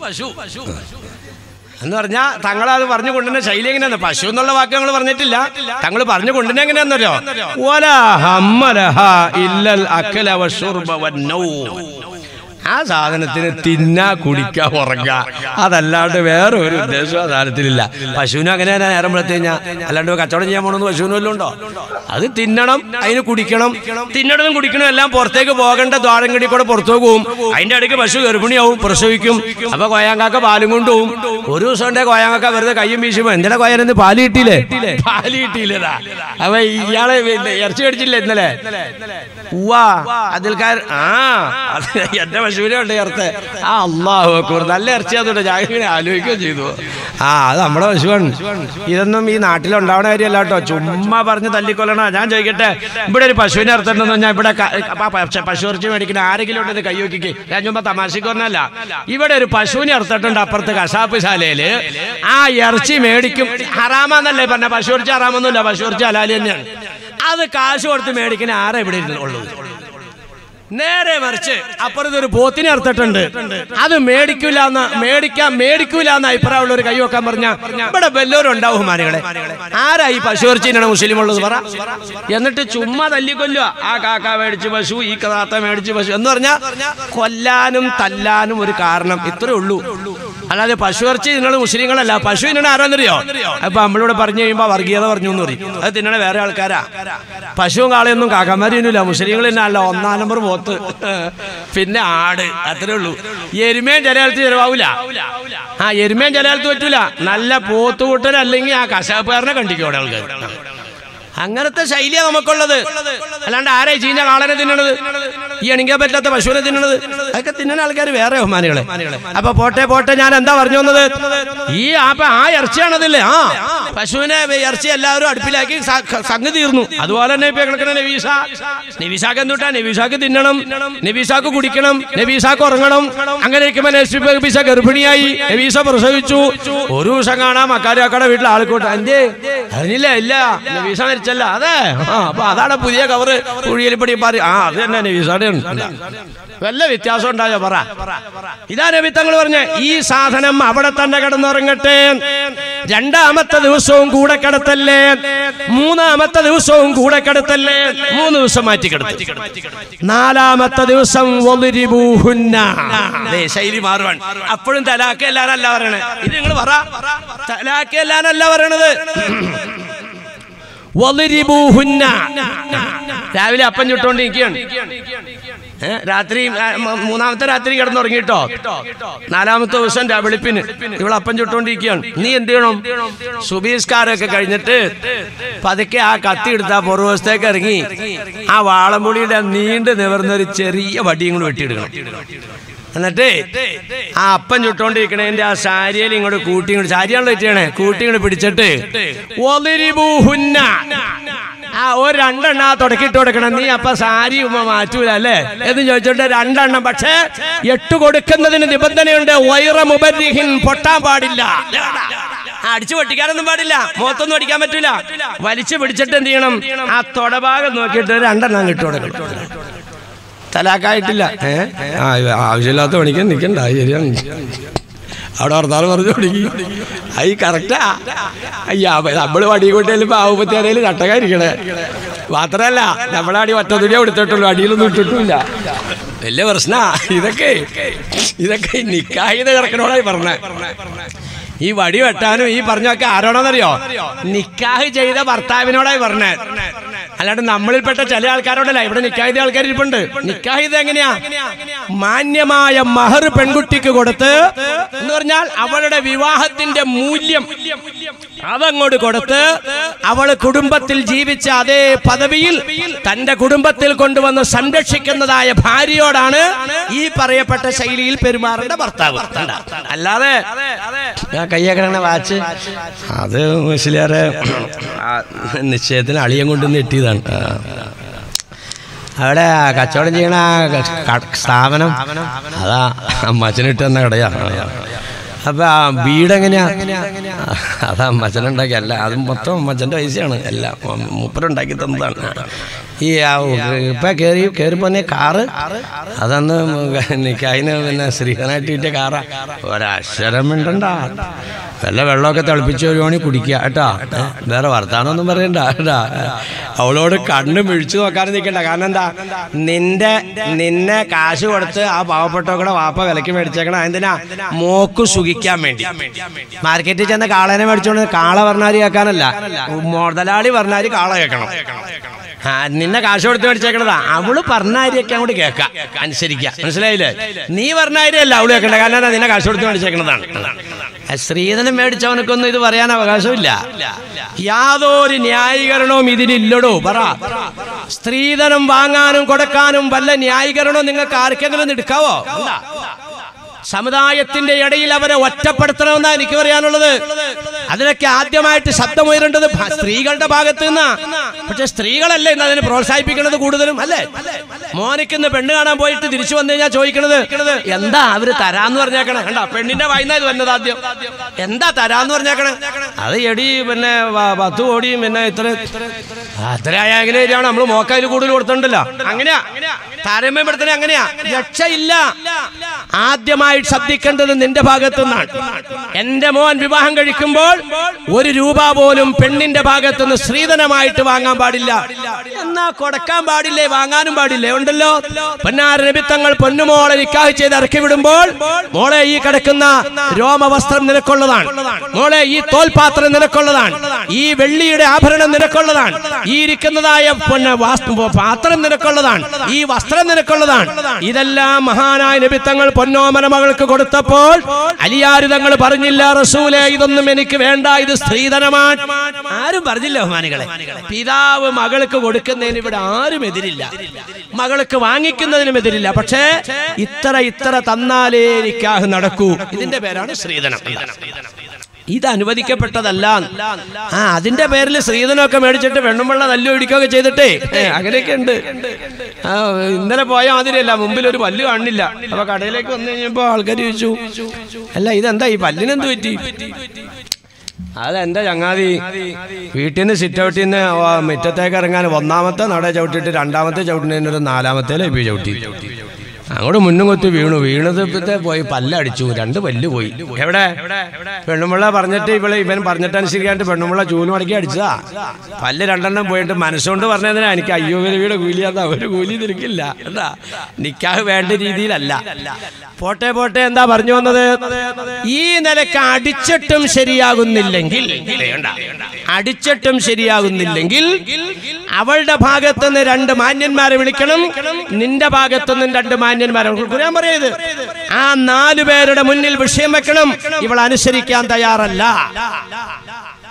എന്ന് പറഞ്ഞാ തങ്ങളത് പറഞ്ഞു കൊണ്ടുവന്ന ശൈലി എങ്ങനെയാന്ന് പശു എന്നുള്ള വാക്ക് ഞങ്ങൾ പറഞ്ഞിട്ടില്ല തങ്ങൾ പറഞ്ഞു കൊണ്ടുവന്ന എങ്ങനെയാന്നല്ലോ വലാ ഹമ്മലഹ ഇല്ലൽ അക്കല വശുർബ വന്നൗം. ആ സാധനത്തിന് തിന്നാ കുടിക്കാ ഉറങ്ങാ അതല്ലാണ്ട് വേറെ ഒരു ഉദ്ദേശവും ആ സാധനത്തിലില്ല പശുവിനും അങ്ങനെ തന്നെ നേരം വെളുത്ത് കഴിഞ്ഞാൽ അല്ലാണ്ട് കച്ചവടം ചെയ്യാൻ പോണെന്ന് പശുവിനും വല്ലതും ഉണ്ടോ അത് തിന്നണം അതിന് കുടിക്കണം തിന്നണതും കുടിക്കണം എല്ലാം പുറത്തേക്ക് പോകേണ്ട ദ്വാരം കടി കൂടെ പുറത്തേക്ക് പോകും അതിന്റെ ഇടയ്ക്ക് പശു ഗർഭിണിയാവും പ്രസവിക്കും അപ്പൊ കോയാങ്കാക്ക പാലും കൊണ്ടുപോകും ഒരു ദിവസം ഉണ്ടേ കോയാങ്കാക്ക വെറുതെ കയ്യും വീശുമ്പോ എന്തിനാ കോയാനെന്ന് പാല് കിട്ടിയില്ലേ പാല് കിട്ടിയില്ലതാ അപ്പൊ ഇയാളെ ഇറച്ചി മേടിച്ചില്ലേ ഇന്നലെ ഉവ്വാ അതിൽക്കാർ ആ അത് എന്റെ പശുവിനെ ഉണ്ട് ചേർത്ത് ആ അള്ളാഹു അക്ബർ നല്ല ഇറച്ചി അതുകൊണ്ട് ഞാൻ ഇങ്ങനെ ആലോചിക്കുകയും ചെയ്തു ആ അത് നമ്മുടെ പശുവാണ് ഇതൊന്നും ഈ നാട്ടിലുണ്ടാവണ കാര്യമല്ല കേട്ടോ ചുമ്മാ പറഞ്ഞ് തല്ലിക്കൊല്ലണ ഞാൻ ചോദിക്കട്ടെ ഇവിടെ ഒരു പശുവിനെ ഇറത്തിട്ടെന്ന് പറഞ്ഞാൽ ഇവിടെ ക- ആ പ- പശു ഇറച്ചി മേടിക്കുന്ന ആരെങ്കിലും ഉണ്ടെന്ന് കൈ നോക്കിക്കേ ഞാൻ ചുമ്മാ തമാശക്ക് പറഞ്ഞല്ല ഇവിടെ ഒരു പശുവിനെ ഇറത്തിട്ടുണ്ട് അപ്പുറത്ത് കശാപ്പ് ശാലയില് ആ ഇറച്ചി മേടിക്കും ഹറാമെന്നല്ലേ പറഞ്ഞ പശു ഇറച്ചി ഹറാമൊന്നുമില്ല പശു ഇറച്ചി ഹലാലി തന്നെയാണ് അത് കാശ് കൊടുത്ത് മേടിക്കുന്ന ആരാ ഇവിടെ ഇരുന്ന് ഉള്ളത് നേരെ മറിച്ച് അപ്പുറത്ത് ഒരു പോത്തിനെ അറുത്തിട്ടുണ്ട് അത് മേടിക്കൂല എന്ന് മേടിക്കാൻ മേടിക്കൂല എന്ന് അഭിപ്രായമുള്ള ഒരു കൈ വെക്കാൻ പറഞ്ഞ ഇവിടെ വല്ലവരും ഉണ്ടാവും മാനികളെ ആരാ ഈ പശു ഇറച്ചിനാണ് മുസ്ലിം ഉള്ളത് പറ എന്നിട്ട് ചുമ്മാ തല്ലിക്കൊല്ലുക ആ കാക്ക മേടിച്ച് പശു ഈ താത്ത മേടിച്ച് പശു എന്ന് പറഞ്ഞാൽ കൊല്ലാനും തല്ലാനും ഒരു കാരണം ഇത്രേ ഉള്ളൂ അല്ലാതെ പശു ഇറച്ചി നിങ്ങൾ മുസ്ലിങ്ങളല്ല പശു തിന്നണ ആരാന്നറിയോ അപ്പൊ നമ്മളിവിടെ പറഞ്ഞു കഴിയുമ്പോ വർഗീയത പറഞ്ഞു എന്ന് പറയും അത് തിന്നണ വേറെ ആൾക്കാരാ പശുവും കാളയൊന്നും കാക്കന്മാർ തിന്നില്ല മുസ്ലിങ്ങൾ തിന്നല്ല ഒന്നാം നമ്പർ പോത്ത് പിന്നെ ആട് അത്രേ ഉള്ളൂ എരുമയും ചില കാലത്ത് ചിലവാവില്ല ആ എരുമയും ചില കാലത്ത് പറ്റൂല നല്ല പോത്തുകൂട്ടൻ അല്ലെങ്കിൽ ആ കശാപ്പുകാരനെ കണ്ടിക്കോടെ ആൾക്കാർ അങ്ങനത്തെ ശൈലിയാ നമുക്കുള്ളത് അല്ലാണ്ട് ആരെ ചീഞ്ഞ കാളനെ തിന്നണത് ഈ എണിക്കാൻ പറ്റാത്ത പശുവിനെ തിന്നണത് അതൊക്കെ തിന്നുന്ന ആൾക്കാർ വേറെ ബഹുമാനികളെ അപ്പൊ പോട്ടെ പോട്ടെ ഞാൻ എന്താ പറഞ്ഞു വന്നത് ഈ അപ്പൊ ആ ഇറച്ചിയാണതില്ലേ ആ പശുവിനെ ഇറച്ചി എല്ലാവരും അടുപ്പിലാക്കി സ- സംഗതി തീർന്നു അതുപോലെ തന്നെ ഇപ്പൊ കിടക്കുന്ന നബീസ നബീസാക്ക് എന്തുട്ടാ നബീസാക്ക് തിന്നണം നബീസാക്ക് കുടിക്കണം നബീസാക്ക് ഉറങ്ങണം അങ്ങനെ ഇരിക്കുമ്പോ നബീസ ഗർഭിണിയായി നബീസ പ്രസവിച്ചു ഒരു ദിവസം കാണാം അക്കാരാക്കടെ വീട്ടിൽ ആൾക്കൂട്ടം എന്തേ അറിഞ്ഞില്ല ഇല്ല നബീസ മരിച്ചല്ല അതെ ആ അപ്പൊ അതാണ് പുതിയ കവറ് കുഴിയിൽപ്പടി പറയും ആ അത് തന്നെ നബീസാടെ വല്ല വ്യത്യാസം ഉണ്ടായോ പറ ഇതാ നബി തങ്ങൾ പറഞ്ഞ ഈ സാധനം അവിടെ തന്നെ കിടന്നുറങ്ങട്ടെ രണ്ടാമത്തെ ദിവസവും കൂടെ കിടത്തല്ലേ മൂന്നാമത്തെ ദിവസവും കൂടെ കിടത്തല്ലേ മൂന്ന് ദിവസം മാറ്റി കിടത്തി നാലാമത്തെ ദിവസം വളിരിബൂഹുന്ന. ദേ, ശൈലി മാറുവാൻ അപ്പോഴും തലാക്ക് എല്ലാരല്ല പറയണേ ഇത് നിങ്ങൾ പറ തലാക്ക് എല്ലാരല്ല പറയണത് വളിരിബൂഹുന്ന. രാവിലെ അപ്പം ചുട്ടോണ്ടിരിക്കുകയാണ് ഏ, രാത്രി ആ, മ- മൂന്നാമത്തെ രാത്രി കിടന്നുറങ്ങിട്ടോ നാലാമത്തെ ദിവസം രാ- വെളുപ്പിന് ഇവൾ അപ്പം ചുട്ടോണ്ടിരിക്കുകയാണ് നീ എന്ത് ചെയ്യണം സുബീസ്കാരൊക്കെ കഴിഞ്ഞിട്ട് പതുക്കെ ആ കത്തി എടുത്ത് ആ പുറവശത്തേക്ക് ഇറങ്ങി ആ വാളംപുളിയുടെ നീണ്ടു നിവർന്ന ഒരു ചെറിയ വടിയും കൂടി വെട്ടിയെടുക്കണം എന്നിട്ട് ആ അപ്പം ചുട്ടോണ്ടിരിക്കണേന്റെ ആ സാരിയിൽ ഇങ്ങോട്ട് കൂട്ടി ഇങ്ങോട്ട് സാരിയാണല്ലോ വെച്ചാണ് കൂട്ടി ഇങ്ങോട്ട് പിടിച്ചിട്ട് ഒളിരിബൂഹുന്ന. ആ ഒരു രണ്ടെണ്ണ തുടക്കിട്ട് കൊടുക്കണം നീ അപ്പൊ സാരി ഉമ്മ മാറ്റൂല അല്ലേ എന്ന് ചോദിച്ചോണ്ട് രണ്ടെണ്ണം പക്ഷേ എട്ട് കൊടുക്കുന്നതിന് നിബന്ധനയുണ്ട് വൈറ മുബരിഹിൻ പൊട്ടാൻ പാടില്ല ആ, അടിച്ചു പൊട്ടിക്കാനൊന്നും പാടില്ല മുഖത്തൊന്നും അടിക്കാൻ പറ്റൂല വലിച്ചു പിടിച്ചിട്ട് എന്ത് ചെയ്യണം ആ തൊടഭാഗം നോക്കിയിട്ട് രണ്ടെണ്ണം കിട്ടു കൊടുക്കണം തലാക്കായിട്ടില്ല ഏ ആ ഇത് ആവശ്യമില്ലാത്ത പണിക്ക് നിൽക്കണ്ട അത് ശരിയാണ് അവിടെ വർത്താനം പറഞ്ഞു തുടങ്ങി അത് കറക്റ്റാ അയ്യാ നമ്മള് വടി കൊണ്ടേലും ആവുമ്പത്തേലും ചട്ടകായിരിക്കണേ മാത്രല്ല നമ്മളെ അടി ഒറ്റ തുണിയാ കൊടുത്തിട്ടുള്ളൂ അടിയിലൊന്നും ഇട്ടിട്ടില്ല വലിയ പ്രശ്നാ ഇതൊക്കെ ഇതൊക്കെ നിക്കാഹിത് കിടക്കണോടായി പറഞ്ഞേ ഈ വടി വെട്ടാനും ഈ പറഞ്ഞൊക്കെ ആരോടാന്നറിയോ നിക്കാഹ് ചെയ്ത ഭർത്താവിനോടായി പറഞ്ഞേ അല്ലാണ്ട് നമ്മളിൽപ്പെട്ട ചില ആൾക്കാരോടല്ല ഇവിടെ നിക്കാഹ് ചെയ്ത ആൾക്കാർ ഇരിപ്പുണ്ട് നിക്കാഹ് ചെയ്ത് എങ്ങനെയാ മാന്യമായ മഹർ പെൺകുട്ടിക്ക് കൊടുത്ത് എന്ന് പറഞ്ഞാൽ അവളുടെ വിവാഹത്തിന്റെ മൂല്യം അതങ്ങോട്ട് കൊടുത്ത് അവള് കുടുംബത്തിൽ ജീവിച്ച അതേ പദവിയിൽ തന്റെ കുടുംബത്തിൽ കൊണ്ടുവന്ന് സംരക്ഷിക്കുന്നതായ ഭാര്യയോടാണ് ഈ പറയപ്പെട്ട ശൈലിയിൽ പെരുമാറേണ്ട ഭർത്താവ് കണ്ട? അല്ലാതെ ആ കയ്യേക്കണ വാച്ച് അത് മുസ്ലിയാരെ ആ നിശ്ചയത്തിന് അളിയം കൊണ്ട് നെട്ടിയതാണ് ആ. അവിടെ കച്ചവടം ചെയ്യണ ആ ക- സ്ഥാപനം അതാ അമ്മച്ചനിട്ട് തന്ന കടയാ അപ്പൊ ആ വീട് എങ്ങനെയാ അത് അമ്മച്ചനുണ്ടാക്കി അല്ല അത് മൊത്തം അമ്മച്ചന്റെ പൈസയാണ് എല്ലാം മൂപ്പരുണ്ടാക്കി തന്നതാണ് ഈ ആ ഇപ്പൊ കയറി കയറി പോന്നെ കാറ് അതന്ന് എനിക്ക് അതിന് പിന്നെ ശ്രീധനായിട്ട് കിട്ടിയ കാറാ ഒരക്ഷരം മിണ്ടണ്ട വല്ല വെള്ളമൊക്കെ തിളപ്പിച്ച് വരുവാണെങ്കിൽ കുടിക്കുക കേട്ടാ ഏ, വേറെ വർത്താനൊന്നും പറയണ്ട കേട്ടാ അവളോട് കണ്ണ് മിഴിച്ചു നോക്കാനും നിൽക്കണ്ട കാരണം എന്താ നിന്റെ നിന്നെ കാശ് കൊടുത്ത് ആ പാവപ്പെട്ടവരുടെ വാപ്പ വിലക്ക് മേടിച്ചേക്കണം എന്തിനാ മോക്ക് സുഖിക്കാൻ വേണ്ടി മാർക്കറ്റിൽ ചെന്ന് കാളനെ മേടിച്ചോണ്ട് കാള പറഞ്ഞാല് കേൾക്കാനല്ല മുതലാളി പറഞ്ഞാല് കാള കേൾക്കണം ആ നിന്നെ കാശ് കൊടുത്ത് മേടിച്ചേക്കണതാ അവള് പറഞ്ഞാരിയൊക്കെ അങ്ങോട്ട് കേൾക്കാം അനുസരിക്കാം മനസ്സിലായില്ലേ നീ പറഞ്ഞാരിയല്ല അവള് കേൾക്കണ്ട കാരണം എന്താ നിന്നെ കാശ് കൊടുത്ത് മേടിച്ചേക്കണതാണ് ആ സ്ത്രീധനം മേടിച്ചവനക്കൊന്നും ഇത് പറയാൻ അവകാശമില്ല യാതൊരു ന്യായീകരണവും ഇതിലില്ലടോ പറ സ്ത്രീധനം വാങ്ങാനും കൊടുക്കാനും വല്ല ന്യായീകരണവും നിങ്ങൾക്ക് ആർക്കെങ്കിലും എടുക്കാവോ ഉണ്ടാ? സമുദായത്തിന്റെ ഇടയിൽ അവരെ ഒറ്റപ്പെടുത്തണമെന്നാണ് എനിക്ക് പറയാനുള്ളത് അതിനൊക്കെ ആദ്യമായിട്ട് ശബ്ദമുയരേണ്ടത് ഭ- സ്ത്രീകളുടെ ഭാഗത്ത് നിന്നാ പക്ഷെ സ്ത്രീകളല്ലേ ഇന്ന് അതിനെ പ്രോത്സാഹിപ്പിക്കുന്നത് കൂടുതലും അല്ലേ മോനിക്കുന്ന പെണ്ണ് കാണാൻ പോയിട്ട് തിരിച്ചു വന്നു കഴിഞ്ഞാൽ ചോദിക്കണത് എന്താ അവര് തരാന്ന് പറഞ്ഞേക്കണേ കണ്ട പെണ്ണിന്റെ വായിന്നാ ഇത് വന്നത് ആദ്യം എന്താ തരാന്ന് പറഞ്ഞേക്കണേ അത് എടി പിന്നെ വ- പത്ത് കോടിയും പിന്നെ ഇത്ര അത്ര ആയെങ്കിലും ശരിയാണ് നമ്മൾ മോക്കയിൽ കൂടുതൽ കൊടുത്തിട്ടുണ്ടല്ലോ അങ്ങനെയാ താരതമ്യപ്പെടുത്തണേ അങ്ങനെയാ രക്ഷയില്ല ആദ്യമായി ശബ്ദിക്കേണ്ടത് നിന്റെ ഭാഗത്തു നിന്നാണ് എന്റെ മോൻ വിവാഹം കഴിക്കുമ്പോൾ ഒരു രൂപ പോലും പെണ്ണിന്റെ ഭാഗത്തുനിന്ന് സ്ത്രീധനമായിട്ട് വാങ്ങാൻ പാടില്ല എന്നാ കൊടുക്കാൻ പാടില്ലേ വാങ്ങാനും പാടില്ലേ ഉണ്ടല്ലോ പൊന്നാര നിമിത്തങ്ങൾ പൊന്നുമോളെ നിക്കാഹ് ചെയ്ത് ഇറക്കി വിടുമ്പോൾ മോളെ ഈ കിടക്കുന്ന രോമവസ്ത്രം നിനക്കുള്ളതാണ് മോളെ ഈ തോൽപാത്രം നിനക്കുള്ളതാണ് ഈ വെള്ളിയുടെ ആഭരണം നിനക്കുള്ളതാണ് ഈ ഇരിക്കുന്നതായ പിന്നെ വാസ്തു പാത്രം നിനക്കുള്ളതാണ് ഈ വസ്ത്രം നിനക്കുള്ളതാണ് ഇതെല്ലാം മഹാനായ നിമിത്തങ്ങൾ പൊന്നോമന മകൾക്ക് കൊടുത്തപ്പോൾ അലിയാരിതങ്ങൾ പറഞ്ഞില്ല റസൂലെ ഇതൊന്നും എനിക്ക് വേണ്ട ഇത് സ്ത്രീധനമാണ് ആരും പറഞ്ഞില്ല ബഹുമാനികളെ പിതാവ് മകൾക്ക് കൊടുക്കുന്നതിന് ഇവിടെ ആരും എതിരില്ല മകൾക്ക് വാങ്ങിക്കുന്നതിനും എതിരില്ല പക്ഷേ ഇത്ര ഇത്ര തന്നാലേ നിക്കാഹ് നടക്കൂ ഇതിന്റെ പേരാണ് സ്ത്രീധനം ഇത് അനുവദിക്കപ്പെട്ടതല്ല ആ അതിന്റെ പേരിൽ സ്ത്രീധനമൊക്കെ മേടിച്ചിട്ട് വെണ്ണുമ്പള്ള തല്ലു ഇടിക്കുകയൊക്കെ ചെയ്തിട്ടേ ഏ, അങ്ങനെയൊക്കെ ഉണ്ട് ആ, ഇന്നലെ പോയ മാതിരിയല്ല മുമ്പിൽ ഒരു പല്ല് കാണില്ല അപ്പൊ കടയിലേക്ക് വന്നു കഴിഞ്ഞപ്പോ ആൾക്കാർ ചോദിച്ചു അല്ല ഇതെന്താ ഈ പല്ലിനെന്ത് പറ്റി അതെന്റെ ചങ്ങാതി വീട്ടിൽ നിന്ന് സിറ്റ് ഔട്ടിൽ നിന്ന് മുറ്റത്തേക്ക് ഇറങ്ങാൻ ഒന്നാമത്തെ നട ചവിട്ടിട്ട് രണ്ടാമത്തെ ചവിട്ടിന് ഒരു നാലാമത്തെ ലഭ്യ ചവിട്ടി അങ്ങോട്ട് മുന്നും കൊത്തി വീണു വീണത് ഇപ്പത്തെ പോയി പല്ലടിച്ചു രണ്ട് പല്ല് പോയി എവിടെ പെണ്ണുമ്പിള്ള പറഞ്ഞിട്ട് ഇവള് ഇവൻ പറഞ്ഞിട്ടനുസരിക്കാണ്ട് പെണ്ണുമ്പിള്ള ചൂല് മടക്കി അടിച്ചതാ പല്ല് രണ്ടെണ്ണം പോയിട്ട് മനസ്സുകൊണ്ട് പറഞ്ഞതിനാ എനിക്ക് അയ്യോ വീട് കൂലിയാത്ത ഒരു കൂലി നിൽക്കില്ല എന്താ നിക്കാഹ് വേണ്ട രീതിയിലല്ല പോട്ടെ പോട്ടെ എന്താ പറഞ്ഞു വന്നത് ഈ നിലക്ക് അടിച്ചിട്ടും ശരിയാകുന്നില്ലെങ്കിൽ വേണ്ട. അടിച്ചിട്ടും ശരിയാകുന്നില്ലെങ്കിൽ അവളുടെ ഭാഗത്തുനിന്ന് രണ്ട് മാന്യന്മാരെ വിളിക്കണം നിന്റെ ഭാഗത്തുനിന്ന് രണ്ട് മാന്യന്മാരെ ഖുർആൻ പറയത് ആ നാലു പേരുടെ മുന്നിൽ വിഷയം വെക്കണം ഇവൾ അനുസരിക്കാൻ തയ്യാറല്ല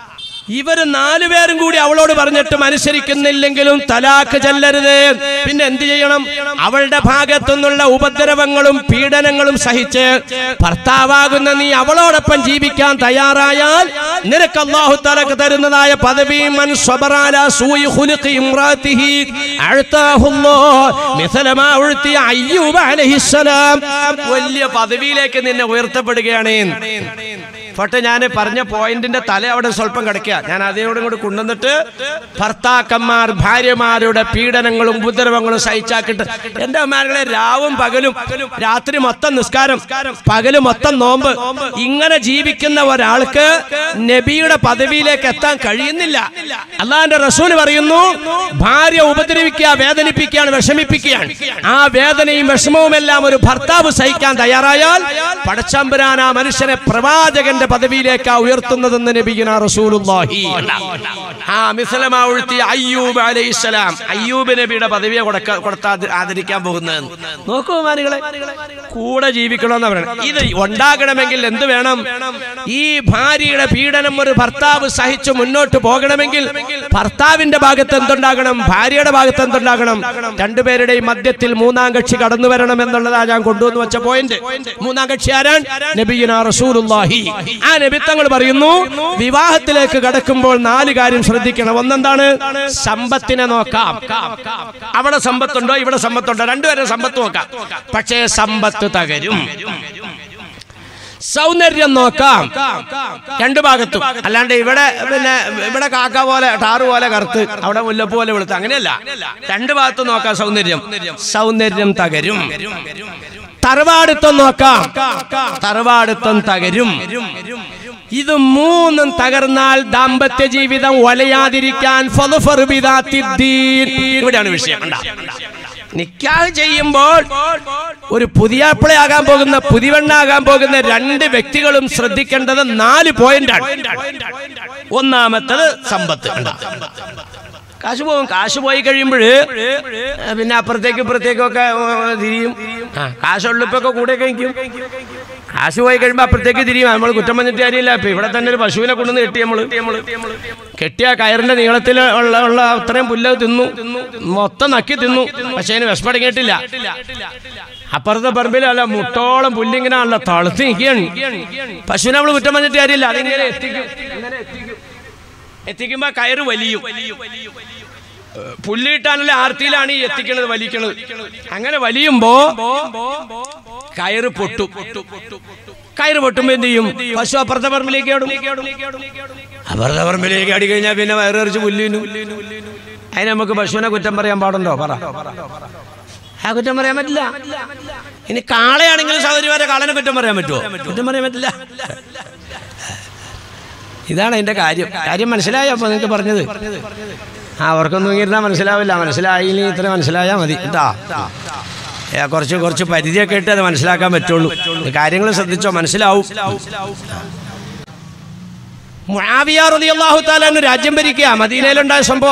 ഇവര് നാലുപേരും കൂടി അവളോട് പറഞ്ഞിട്ടും അനുസരിക്കുന്നില്ലെങ്കിലും തലാക്ക് ചെല്ലരുത് പിന്നെ എന്ത് ചെയ്യണം അവളുടെ ഭാഗത്തു നിന്നുള്ള ഉപദ്രവങ്ങളും പീഡനങ്ങളും സഹിച്ച് ഭർത്താവാകുന്ന നീ അവളോടൊപ്പം ജീവിക്കാൻ തയ്യാറായാൽ നിനക്ക് അള്ളാഹു തലക്ക് തരുന്നതായ പദവി മൻ സ്വബറാല സൂയി ഖുലുഖി ഇംറാത്തിഹി അഅ്താഹുല്ലാഹ് മിഥല മാ ഉഴ്ത്തിയ അയ്യൂബ് അലൈഹിസ്സലാം വലിയ പദവിയിലേക്ക് നിന്നെ ഉയർത്തപ്പെടുകയാണ് പക്ഷെ ഞാൻ പറഞ്ഞ പോയിന്റിന്റെ തല അവിടെ സ്വല്പം കിടക്കുക ഞാൻ അതിനോടും കൂടി കൊണ്ടുവന്നിട്ട് ഭർത്താക്കന്മാർ ഭാര്യമാരുടെ പീഡനങ്ങളും ഉപദ്രവങ്ങളും സഹിച്ചാക്കിട്ട് എന്റെ അമ്മമാരെ രാവും പകലും രാത്രി മൊത്തം നിസ്കാരം പകല് മൊത്തം നോമ്പ് ഇങ്ങനെ ജീവിക്കുന്ന ഒരാൾക്ക് നബിയുടെ പദവിയിലേക്ക് എത്താൻ കഴിയുന്നില്ല അള്ളാന്റെ റസൂൽ പറയുന്നു ഭാര്യ ഉപദ്രവിക്കുക വേദനിപ്പിക്കുകയാണ് വിഷമിപ്പിക്കുകയാണ് ആ വേദനയും വിഷമവും എല്ലാം ഒരു ഭർത്താവ് സഹിക്കാൻ തയ്യാറായാൽ പടച്ചമ്പരാൻ ആ മനുഷ്യനെ പ്രവാചകന്റെ പദവിയിലേക്കാ ഉയർത്തുന്നതെന്ന് നബിഗുന റസൂലുള്ളാഹി ആ മിസലമ ഉഴ്ത്തിയ അയ്യൂബ് അലൈഹിസ്സലാം അയ്യൂബ് നബിയുടെ പദവിയെ കൊടുക്ക കൊടുത്താ ആദരിക്കാൻ പോകുന്നത് നോക്കൂ മാനികളെ കൂടെ ജീവിക്കണമെന്ന് പറയണം ഇത് ഉണ്ടാകണമെങ്കിൽ എന്ത് വേണം ഈ ഭാര്യയുടെ പീഡനം ഒരു ഭർത്താവ് സഹിച്ചു മുന്നോട്ട് പോകണമെങ്കിൽ ഭർത്താവിന്റെ ഭാഗത്ത് എന്തുണ്ടാകണം ഭാര്യയുടെ ഭാഗത്ത് എന്തുണ്ടാകണം രണ്ടുപേരുടെയും മധ്യത്തിൽ മൂന്നാം കക്ഷി കടന്നു വരണം എന്നുള്ളതാ ഞാൻ കൊണ്ടുവന്ന് വെച്ച പോയിന്റ് മൂന്നാം കക്ഷി ആരാൻ നബിയുന റസൂലുള്ളാഹി ആ നബിത്തങ്ങൾ പറയുന്നു വിവാഹത്തിലേക്ക് കടക്കുമ്പോൾ നാല് കാര്യം ശ്രദ്ധിക്കണം ഒന്നെന്താണ് സമ്പത്തിനെ നോക്കാം അവിടെ സമ്പത്തുണ്ടോ ഇവിടെ സമ്പത്തുണ്ടോ രണ്ടുപേരും സമ്പത്ത് നോക്കാം പക്ഷേ സമ്പത്ത് തകരും സൗന്ദര്യം നോക്കാം രണ്ടു ഭാഗത്തും അല്ലാണ്ട് ഇവിടെ പിന്നെ ഇവിടെ കാക്ക പോലെ ടാറ് പോലെ കറുത്ത് അവിടെ മുല്ലപ്പ് പോലെ വെളുത്ത് അങ്ങനെയല്ല രണ്ടു ഭാഗത്തും നോക്കാം സൗന്ദര്യം സൗന്ദര്യം തകരും തറവാടിത്തം നോക്കാം തറവാടിത്തം തകരും ഇത് മൂന്നും തകർന്നാൽ ദാമ്പത്യ ജീവിതം ഒലയാതിരിക്കാൻ ഫളുഫർ ബിദാത്തിദ്ദീൻ. ഇവിടെയാണ് വിഷയം കണ്ടാ? നിക്കാഹ് ചെയ്യുമ്പോൾ ഒരു പുതിയാപ്പിളയാകാൻ പോകുന്ന പുതിവെണ്ണാകാൻ പോകുന്ന രണ്ട് വ്യക്തികളും ശ്രദ്ധിക്കേണ്ടത് നാല് പോയിന്റാണ് ഒന്നാമത്തത് സമ്പത്ത് കണ്ടാ? കാശ് പോകും കാശ് പോയി കഴിയുമ്പോൾ പിന്നെ അപ്പുറത്തേക്ക് ഇപ്പുറത്തേക്കൊക്കെ ഏ, തിരിയും ആ കാശുള്ളിപ്പൊക്കെ കൂടെ കഴിക്കും കാശ് പോയി കഴിയുമ്പോൾ അപ്പുറത്തേക്ക് തിരിയും നമ്മൾ കുറ്റം പറഞ്ഞിട്ട് കാര്യമില്ല ഇപ്പൊ ഇവിടെ തന്നെ ഒരു പശുവിനെ കൊണ്ടുവന്ന് കെട്ടി നമ്മള് കെട്ടിയ കയറിന്റെ നീളത്തിൽ ഉള്ള ഉള്ള അത്രയും പുല്ല് തിന്നു മൊത്തം നക്കി തിന്നു പക്ഷെ അതിന് വിഷമടങ്ങിയിട്ടില്ല അപ്പുറത്തെ പറമ്പിൽ അല്ല മുട്ടോളം പുല്ലിങ്ങനെ അല്ല തളുത്ത് നിൽക്കുകയാണ് പശുവിനെ നമ്മൾ കുറ്റം പറഞ്ഞിട്ട് കാര്യമില്ല അതിങ്ങനെ എത്തിക്കും ഇങ്ങനെ എത്തിക്കും എത്തിക്കുമ്പോ കയറ് വലിയും പുല്ലിട്ടാനുള്ള ആർത്തിയിലാണ് ഈ എത്തിക്കണത് വലിക്കണത് അങ്ങനെ വലിയുമ്പോ കയറ് പൊട്ടും കയറ് പൊട്ടുമ്പോ എന്ത് ചെയ്യും പശു അപ്പുറത്തെ പറമ്പിലേക്ക് ആടും അപ്പുറത്തെ പറമ്പിലേക്ക് ആടി കഴിഞ്ഞാൽ പിന്നെ വയറെറിച്ച് പുല്ലിനു അതിന് നമുക്ക് പശുവിനെ കുറ്റം പറയാൻ പാടുണ്ടോ പറ ആ കുറ്റം പറയാൻ പറ്റില്ല ഇനി കാളയാണെങ്കിലും സഹോദരിമാരെ കാളനെ കുറ്റം പറയാൻ പറ്റുമോ കുറ്റം പറയാൻ പറ്റില്ല ഇതാണ് അതിന്റെ കാര്യം കാര്യം മനസ്സിലായോ അപ്പൊ നിങ്ങൾക്ക് പറഞ്ഞത് ആ അവർക്കൊന്നും ഇങ്ങിരുന്നാൽ മനസ്സിലാവില്ല മനസ്സിലായില്ലെങ്കിൽ ഇത്ര മനസ്സിലായാൽ മതി കേട്ടാ ഏ, കുറച്ച് കുറച്ച് പരിധിയൊക്കെ ഇട്ട് അത് മനസ്സിലാക്കാൻ പറ്റുള്ളൂ കാര്യങ്ങൾ ശ്രദ്ധിച്ചോ മനസ്സിലാവും മുആവിയ റളിയല്ലാഹു തആല അൻഹു രാജ്യം ഭരിക്കുക മദീനയിലുണ്ടായ സംഭവ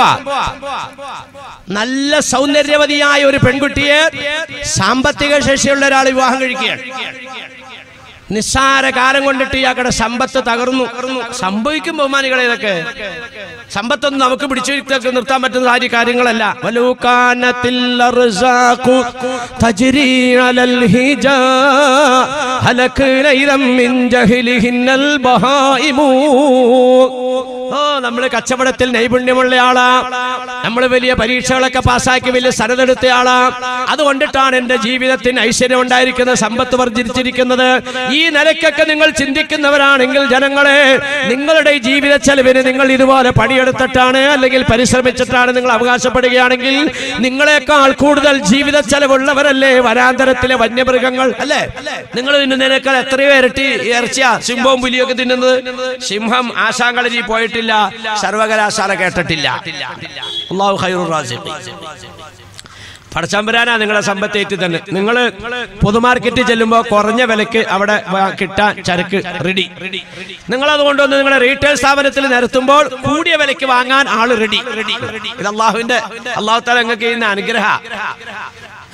നല്ല സൗന്ദര്യവതിയായ ഒരു പെൺകുട്ടിയെ സാമ്പത്തിക ശേഷിയുള്ള ഒരാൾ വിവാഹം കഴിക്കുകയാണ് നിസ്സാര കാലം കൊണ്ടിട്ട് ഇയാളുടെ സമ്പത്ത് തകർന്നു സംഭവിക്കും ബഹുമാനികളെ ഇതൊക്കെ സമ്പത്തൊന്നും നമുക്ക് പിടിച്ചു നിർത്ത- നിർത്താൻ പറ്റുന്ന കാര്യ കാര്യങ്ങളല്ല വലൂക്കാനത്തിൽ അർസാഖു തജ്രീ അലൽ ഹിജാ ഹലക്ന ഇദം മിൻ ജഹ്ലിഹിന്നൽ ബഹായിമു ഓ നമ്മള് കച്ചവടത്തിൽ നൈപുണ്യമുള്ള ആളാ നമ്മൾ വലിയ പരീക്ഷകളൊക്കെ പാസ്സാക്കി വലിയ സ്ഥലത്തെടുത്ത ആളാ അതുകൊണ്ടിട്ടാണ് എന്റെ ജീവിതത്തിന് ഐശ്വര്യം ഉണ്ടായിരിക്കുന്നത് സമ്പത്ത് വർദ്ധിച്ചിരിക്കുന്നത് ഈ നിലയ്ക്കൊക്കെ നിങ്ങൾ ചിന്തിക്കുന്നവരാണെങ്കിൽ ജനങ്ങളെ നിങ്ങളുടെ ഈ ജീവിത ചെലവിന് നിങ്ങൾ ഇതുപോലെ പണിയെടുത്തിട്ടാണ് അല്ലെങ്കിൽ പരിശ്രമിച്ചിട്ടാണ് നിങ്ങൾ അവകാശപ്പെടുകയാണെങ്കിൽ നിങ്ങളെക്കാൾ കൂടുതൽ ജീവിത ചെലവുള്ളവരല്ലേ വനാന്തരത്തിലെ വന്യമൃഗങ്ങൾ അല്ലേ നിങ്ങൾ തിന്നുന്നതിനേക്കാൾ എത്രയോ ഇരട്ടി ഇറച്ചിയാ സിംഹവും പുലിയൊക്കെ തിന്നുന്നത് സിംഹം ആശാങ്കളരി പോയിട്ടില്ല സർവകലാശാല കേട്ടിട്ടില്ല അള്ളാഹു ഖൈറുർ റാസിഖീൻ. പടച്ചമ്പരാനാ നിങ്ങളെ സമ്പത്തേറ്റ് തന്നെ നിങ്ങൾ പൊതുമാർക്കറ്റിൽ ചെല്ലുമ്പോൾ കുറഞ്ഞ വിലക്ക് അവിടെ വ- കിട്ടാൻ ചരക്ക് റെഡി നിങ്ങൾ അതുകൊണ്ടൊന്ന് നിങ്ങളുടെ റീറ്റെയിൽ സ്ഥാപനത്തിൽ നിരത്തുമ്പോൾ കൂടിയ വിലക്ക് വാങ്ങാൻ ആള് റെഡി ഇത് അള്ളാഹുവിന്റെ അള്ളാഹു താല നിങ്ങൾക്ക് ചെയ്യുന്ന അനുഗ്രഹ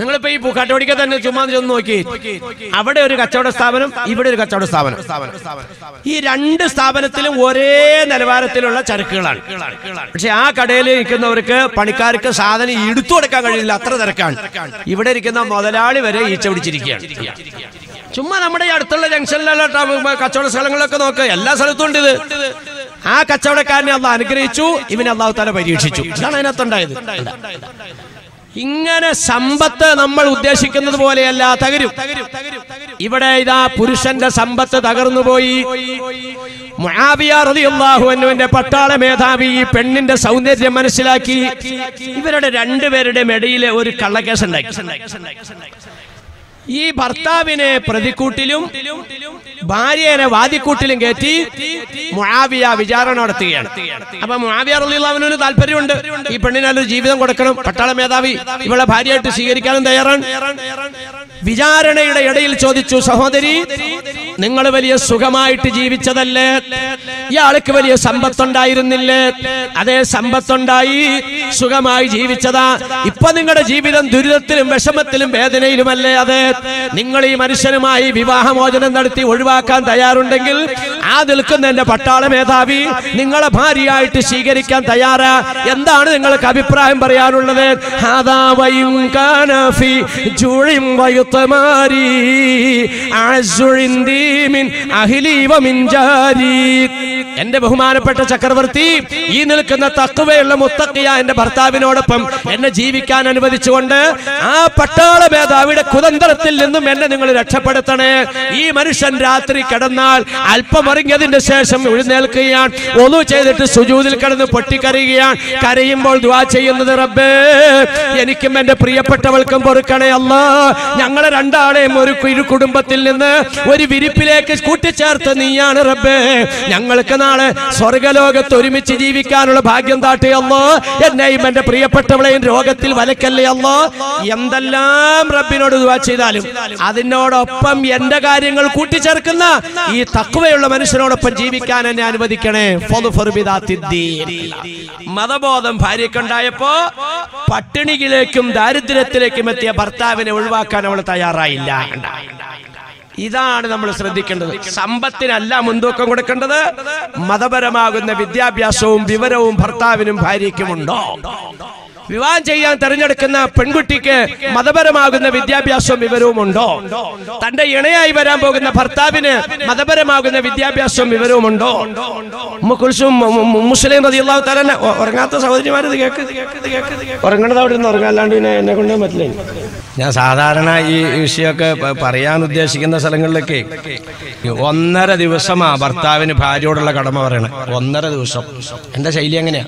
നിങ്ങളിപ്പോ ഈ പൂക്കാട്ടുപടിക്ക തന്നെ ചുമ്മാ ചെന്ന് നോക്കി അവിടെ ഒരു കച്ചവട സ്ഥാപനം ഇവിടെ ഒരു കച്ചവട സ്ഥാപനം ഈ രണ്ട് സ്ഥാപനത്തിലും ഒരേ നിലവാരത്തിലുള്ള ചരക്കുകളാണ് പക്ഷെ ആ കടയിൽ ഇരിക്കുന്നവർക്ക് പണിക്കാർക്ക് സാധനം എടുത്തു കൊടുക്കാൻ കഴിയില്ല അത്ര തിരക്കാണ് ഇവിടെ ഇരിക്കുന്ന മുതലാളി വരെ ഈച്ച പിടിച്ചിരിക്കുകയാണ് ചുമ്മാ നമ്മുടെ ഈ അടുത്തുള്ള ജംഗ്ഷനിലുള്ള ട- കച്ചവട സ്ഥലങ്ങളൊക്കെ നോക്ക് എല്ലാ സ്ഥലത്തും ഉണ്ട് ഇത് ആ കച്ചവടക്കാരനെ അള്ളാഹ് അനുഗ്രഹിച്ചു ഇവനെ അള്ളാഹു താല പരീക്ഷിച്ചു ഇതാണ് അതിനകത്തുണ്ടായത് ഇങ്ങനെ സമ്പത്ത് നമ്മൾ ഉദ്ദേശിക്കുന്നത് പോലെയല്ല തകരും ഇവിടെ ഇതാ പുരുഷന്റെ സമ്പത്ത് തകർന്നു പോയി മുആവിയ റളിയല്ലാഹു അൻഹുവിന്റെ പട്ടാള മേധാവി ഈ പെണ്ണിന്റെ സൗന്ദര്യം മനസ്സിലാക്കി ഇവരുടെ രണ്ടുപേരുടെ ഇടയിലെ ഒരു കള്ളക്കേസ് ഉണ്ടാക്കി ഈ ഭർത്താവിനെ പ്രതിക്കൂട്ടിലും ഭാര്യനെ വാദിക്കൂട്ടിലും കയറ്റി മുആവിയ വിചാരണ നടത്തുകയാണ് അപ്പൊ മുആവിയ റളിയല്ലാഹുവിന് താല്പര്യമുണ്ട് ഈ പെണ്ണിന് നല്ലൊരു ജീവിതം കൊടുക്കണം പട്ടാള മേധാവി ഇവളെ ഭാര്യയായിട്ട് സ്വീകരിക്കാനും തയ്യാറാണ് വിചാരണയുടെ ഇടയിൽ ചോദിച്ചു സഹോദരി നിങ്ങൾ വലിയ സുഖമായിട്ട് ജീവിച്ചതല്ലേ ഇയാൾക്ക് വലിയ സമ്പത്തുണ്ടായിരുന്നില്ലേ അതേ സമ്പത്തുണ്ടായി സുഖമായി ജീവിച്ചതാ ഇപ്പൊ നിങ്ങളുടെ ജീവിതം ദുരിതത്തിലും വിഷമത്തിലും വേദനയിലുമല്ലേ അതെ നിങ്ങൾ ഈ മനുഷ്യനുമായി വിവാഹമോചനം നടത്തി ഒഴിവാക്കാൻ തയ്യാറുണ്ടെങ്കിൽ ആ നിൽക്കുന്ന എന്റെ പട്ടാള മേധാവി നിങ്ങളെ ഭാര്യയായിട്ട് സ്വീകരിക്കാൻ തയ്യാറാ എന്താണ് നിങ്ങൾക്ക് അഭിപ്രായം പറയാനുള്ളത് ഹാദാ വയും കാനഫി ജുഴിം വയുത്തമാരി അസുഴിന്തി മിൻ അഹ്ലി വമിൻ ജാരി എന്റെ ബഹുമാനപ്പെട്ട ചക്രവർത്തി ഈ നിൽക്കുന്ന തക്കുവയുള്ള മുത്തക്കിയ എന്റെ ഭർത്താവിനോടൊപ്പം എന്നെ ജീവിക്കാൻ അനുവദിച്ചുകൊണ്ട് ആ പട്ടാള മേധാവിയുടെ കുതന്ത്രത്തിൽ നിന്നും എന്നെ നിങ്ങൾ രക്ഷപ്പെടുത്തണേ ഈ മനുഷ്യൻ രാത്രി കിടന്നാൽ അല്പം ഇറങ്ങിയതിന്റെ ശേഷം എഴുന്നേൽക്കുകയാണ് ഒന്നു ചെയ്തിട്ട് സുജൂതിൽ കിടന്ന് പൊട്ടിക്കരയുകയാണ് കരയുമ്പോൾ ദ്വാ ചെയ്യുന്നത് റബ്ബേ എനിക്കും എന്റെ പ്രിയപ്പെട്ടവൾക്കും പൊറുക്കണേ അല്ല ഞങ്ങളെ രണ്ടാളെയും ഒരു ഇരു കുടുംബത്തിൽ നിന്ന് ഒരു വിരിപ്പിലേക്ക് കൂട്ടിച്ചേർത്ത് നീയാണ് റബ്ബേ ഞങ്ങൾക്ക് നാളെ സ്വർഗലോകത്ത് ഒരുമിച്ച് ജീവിക്കാനുള്ള ഭാഗ്യം താട്ടിയല്ലോ എന്നെയും എന്റെ പ്രിയപ്പെട്ടവളെയും രോഗത്തിൽ വലക്കല്ലേ അല്ലോ എന്തെല്ലാം റബ്ബിനോട് ദുവാ ചെയ്താലും അതിനോടൊപ്പം എന്റെ കാര്യങ്ങൾ കൂട്ടിച്ചേർക്കുന്ന ഈ തക്കുവയുള്ള മനുഷ്യനോടൊപ്പം ജീവിക്കാൻ എന്നെ അനുവദിക്കണേ ഫദ്ഫർ ബിദാത്തിദ്ദീൻ. മതബോധം ഭാര്യക്കുണ്ടായപ്പോ പട്ടിണിയിലേക്കും ദാരിദ്ര്യത്തിലേക്കും എത്തിയ ഭർത്താവിനെ ഒഴിവാക്കാൻ അവൾ തയ്യാറായില്ല ഇതാണ് നമ്മൾ ശ്രദ്ധിക്കേണ്ടത് സമ്പത്തിനല്ല മുൻതൂക്കം കൊടുക്കേണ്ടത് മതപരമാകുന്ന വിദ്യാഭ്യാസവും വിവരവും ഭർത്താവിനും ഭാര്യയ്ക്കുമുണ്ടോ വിവാഹം ചെയ്യാൻ തെരഞ്ഞെടുക്കുന്ന പെൺകുട്ടിക്ക് മതപരമാകുന്ന വിദ്യാഭ്യാസവും വിവരവും ഉണ്ടോ തന്റെ ഇണയായി വരാൻ പോകുന്ന ഭർത്താവിന് മതപരമാകുന്ന വിദ്യാഭ്യാസവും വിവരവും ഉണ്ടോ ഉമ്മ കുൽസും മുസ്ലിം റളിയല്ലാഹു തആല ഉറങ്ങാത്ത സഹോദരിമാർ ഇത് കേക്ക് ഇത് കേക്ക്, ഇത് കേക്ക്, ഇത് കേക്ക്. ഉറങ്ങണത് അവിടെ നിന്ന് ഉറങ്ങാല്ലാണ്ട് പിന്നെ എന്നെ കൊണ്ടേ പറ്റില്ല ഞാൻ സാധാരണ ഈ വിഷയമൊക്കെ പ- പറയാൻ ഉദ്ദേശിക്കുന്ന സ്ഥലങ്ങളിലൊക്കെ ഒന്നര ദിവസമാ ഭർത്താവിന് ഭാര്യയോടുള്ള കടമ പറയണേ ഒന്നര ദിവസം എന്റെ ശൈലി എങ്ങനെയാ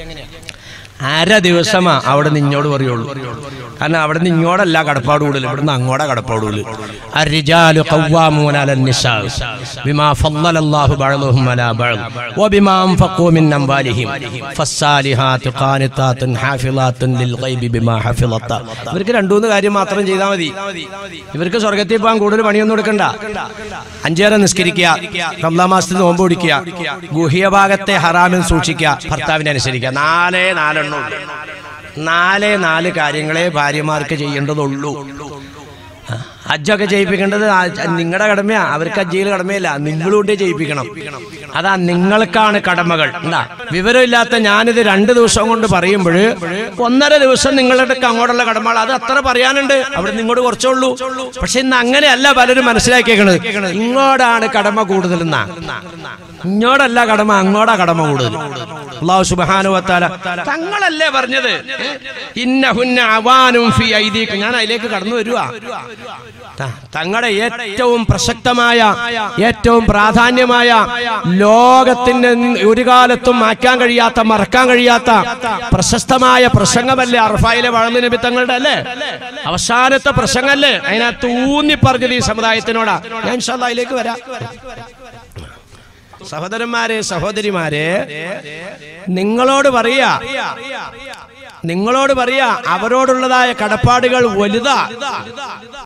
അര ദിവസമാ അവിടെ നിന്നോട് പറയുള്ളൂ കാരണം അവിടെ നിന്ന് ഇങ്ങോട്ടല്ല കടപ്പാട് കൂടുതൽ ഇവിടുന്ന് അങ്ങോട്ടാ കടപ്പാട് കൂടുതൽ الرجال قوامون على النساء بما فضل الله بعضهم على بعض وبما انفقوا من اموالهم فالصالحات قانتات حافظات للغيب بما حفظت ഇവർക്ക് രണ്ടൂന്ന് കാര്യം മാത്രം ചെയ്താൽ മതി ഇവർക്ക് സ്വർഗത്തിൽ പോകാൻ കൂടുതൽ പണിയൊന്നും എടുക്കണ്ട അഞ്ചേരം നിസ്കരിക്കുക റംലാ മാസത്തിൽ നോമ്പ് പിടിക്കുക ഗുഹ്യ ഭാഗത്തെ ഹറാമിൽ സൂക്ഷിക്കുക ഭർത്താവിനെ അനുസരിക്കുക നാലേ നാലെണ്ണം ഉള്ളൂ. നാലേ നാല് കാര്യങ്ങളെ ഭാര്യമാർക്ക് ചെയ്യേണ്ടതുള്ളൂ ഹജ്ജൊക്കെ ചെയ്യിപ്പിക്കേണ്ടത് നിങ്ങളുടെ കടമയാ അവർക്ക് ഹജ്ജിയിൽ കടമയില്ല നിങ്ങളുകൊണ്ട് ചെയ്യിപ്പിക്കണം അതാ നിങ്ങൾക്കാണ് കടമകൾ എന്താ വിവരമില്ലാത്ത ഞാനിത് രണ്ട് ദിവസം കൊണ്ട് പറയുമ്പോൾ ഒന്നര ദിവസം നിങ്ങളുടെ അങ്ങോട്ടുള്ള കടമകൾ അത് അത്ര പറയാനുണ്ട് അവിടെ നിങ്ങോട്ട് കുറച്ചേ ഉള്ളൂ പക്ഷെ ഇന്ന് അങ്ങനെയല്ല പലരും മനസ്സിലാക്കിയേക്കണത് ഇങ്ങോട്ടാണ് കടമ കൂടുതൽ എന്നാ ഇങ്ങോട്ടല്ല കടമ അങ്ങോട്ടാ കടമ കൂടുതൽ അള്ളാഹു സുബാനുവത്താല തങ്ങളല്ലേ പറഞ്ഞത് ഇന്നഹുന്ന അവാനും ഫി ഐദീക്കും ഞാൻ അതിലേക്ക് കടന്നു വരുവാ തങ്ങളുടെ ഏറ്റവും പ്രസക്തമായ ഏറ്റവും പ്രാധാന്യമായ ലോകത്തിന് ഒരു കാലത്തും മാറ്റാൻ കഴിയാത്ത മറക്കാൻ കഴിയാത്ത പ്രശസ്തമായ പ്രസംഗമല്ലേ അർഫായിലെ വളർന്നു നബി തങ്ങളുടെ അല്ലേ അവസാനത്തെ പ്രസംഗമല്ലേ അതിനകത്ത് ഊന്നി പറഞ്ഞത് ഈ സമുദായത്തിനോടാ ഞാൻ ഇൻഷാ അല്ലാ അതിലേക്ക് വരാം സഹോദരന്മാരെ സഹോദരിമാരെ നിങ്ങളോട് പറയാ നിങ്ങളോട് പറയാ അവരോടുള്ളതായ കടപ്പാടുകൾ വലുതാ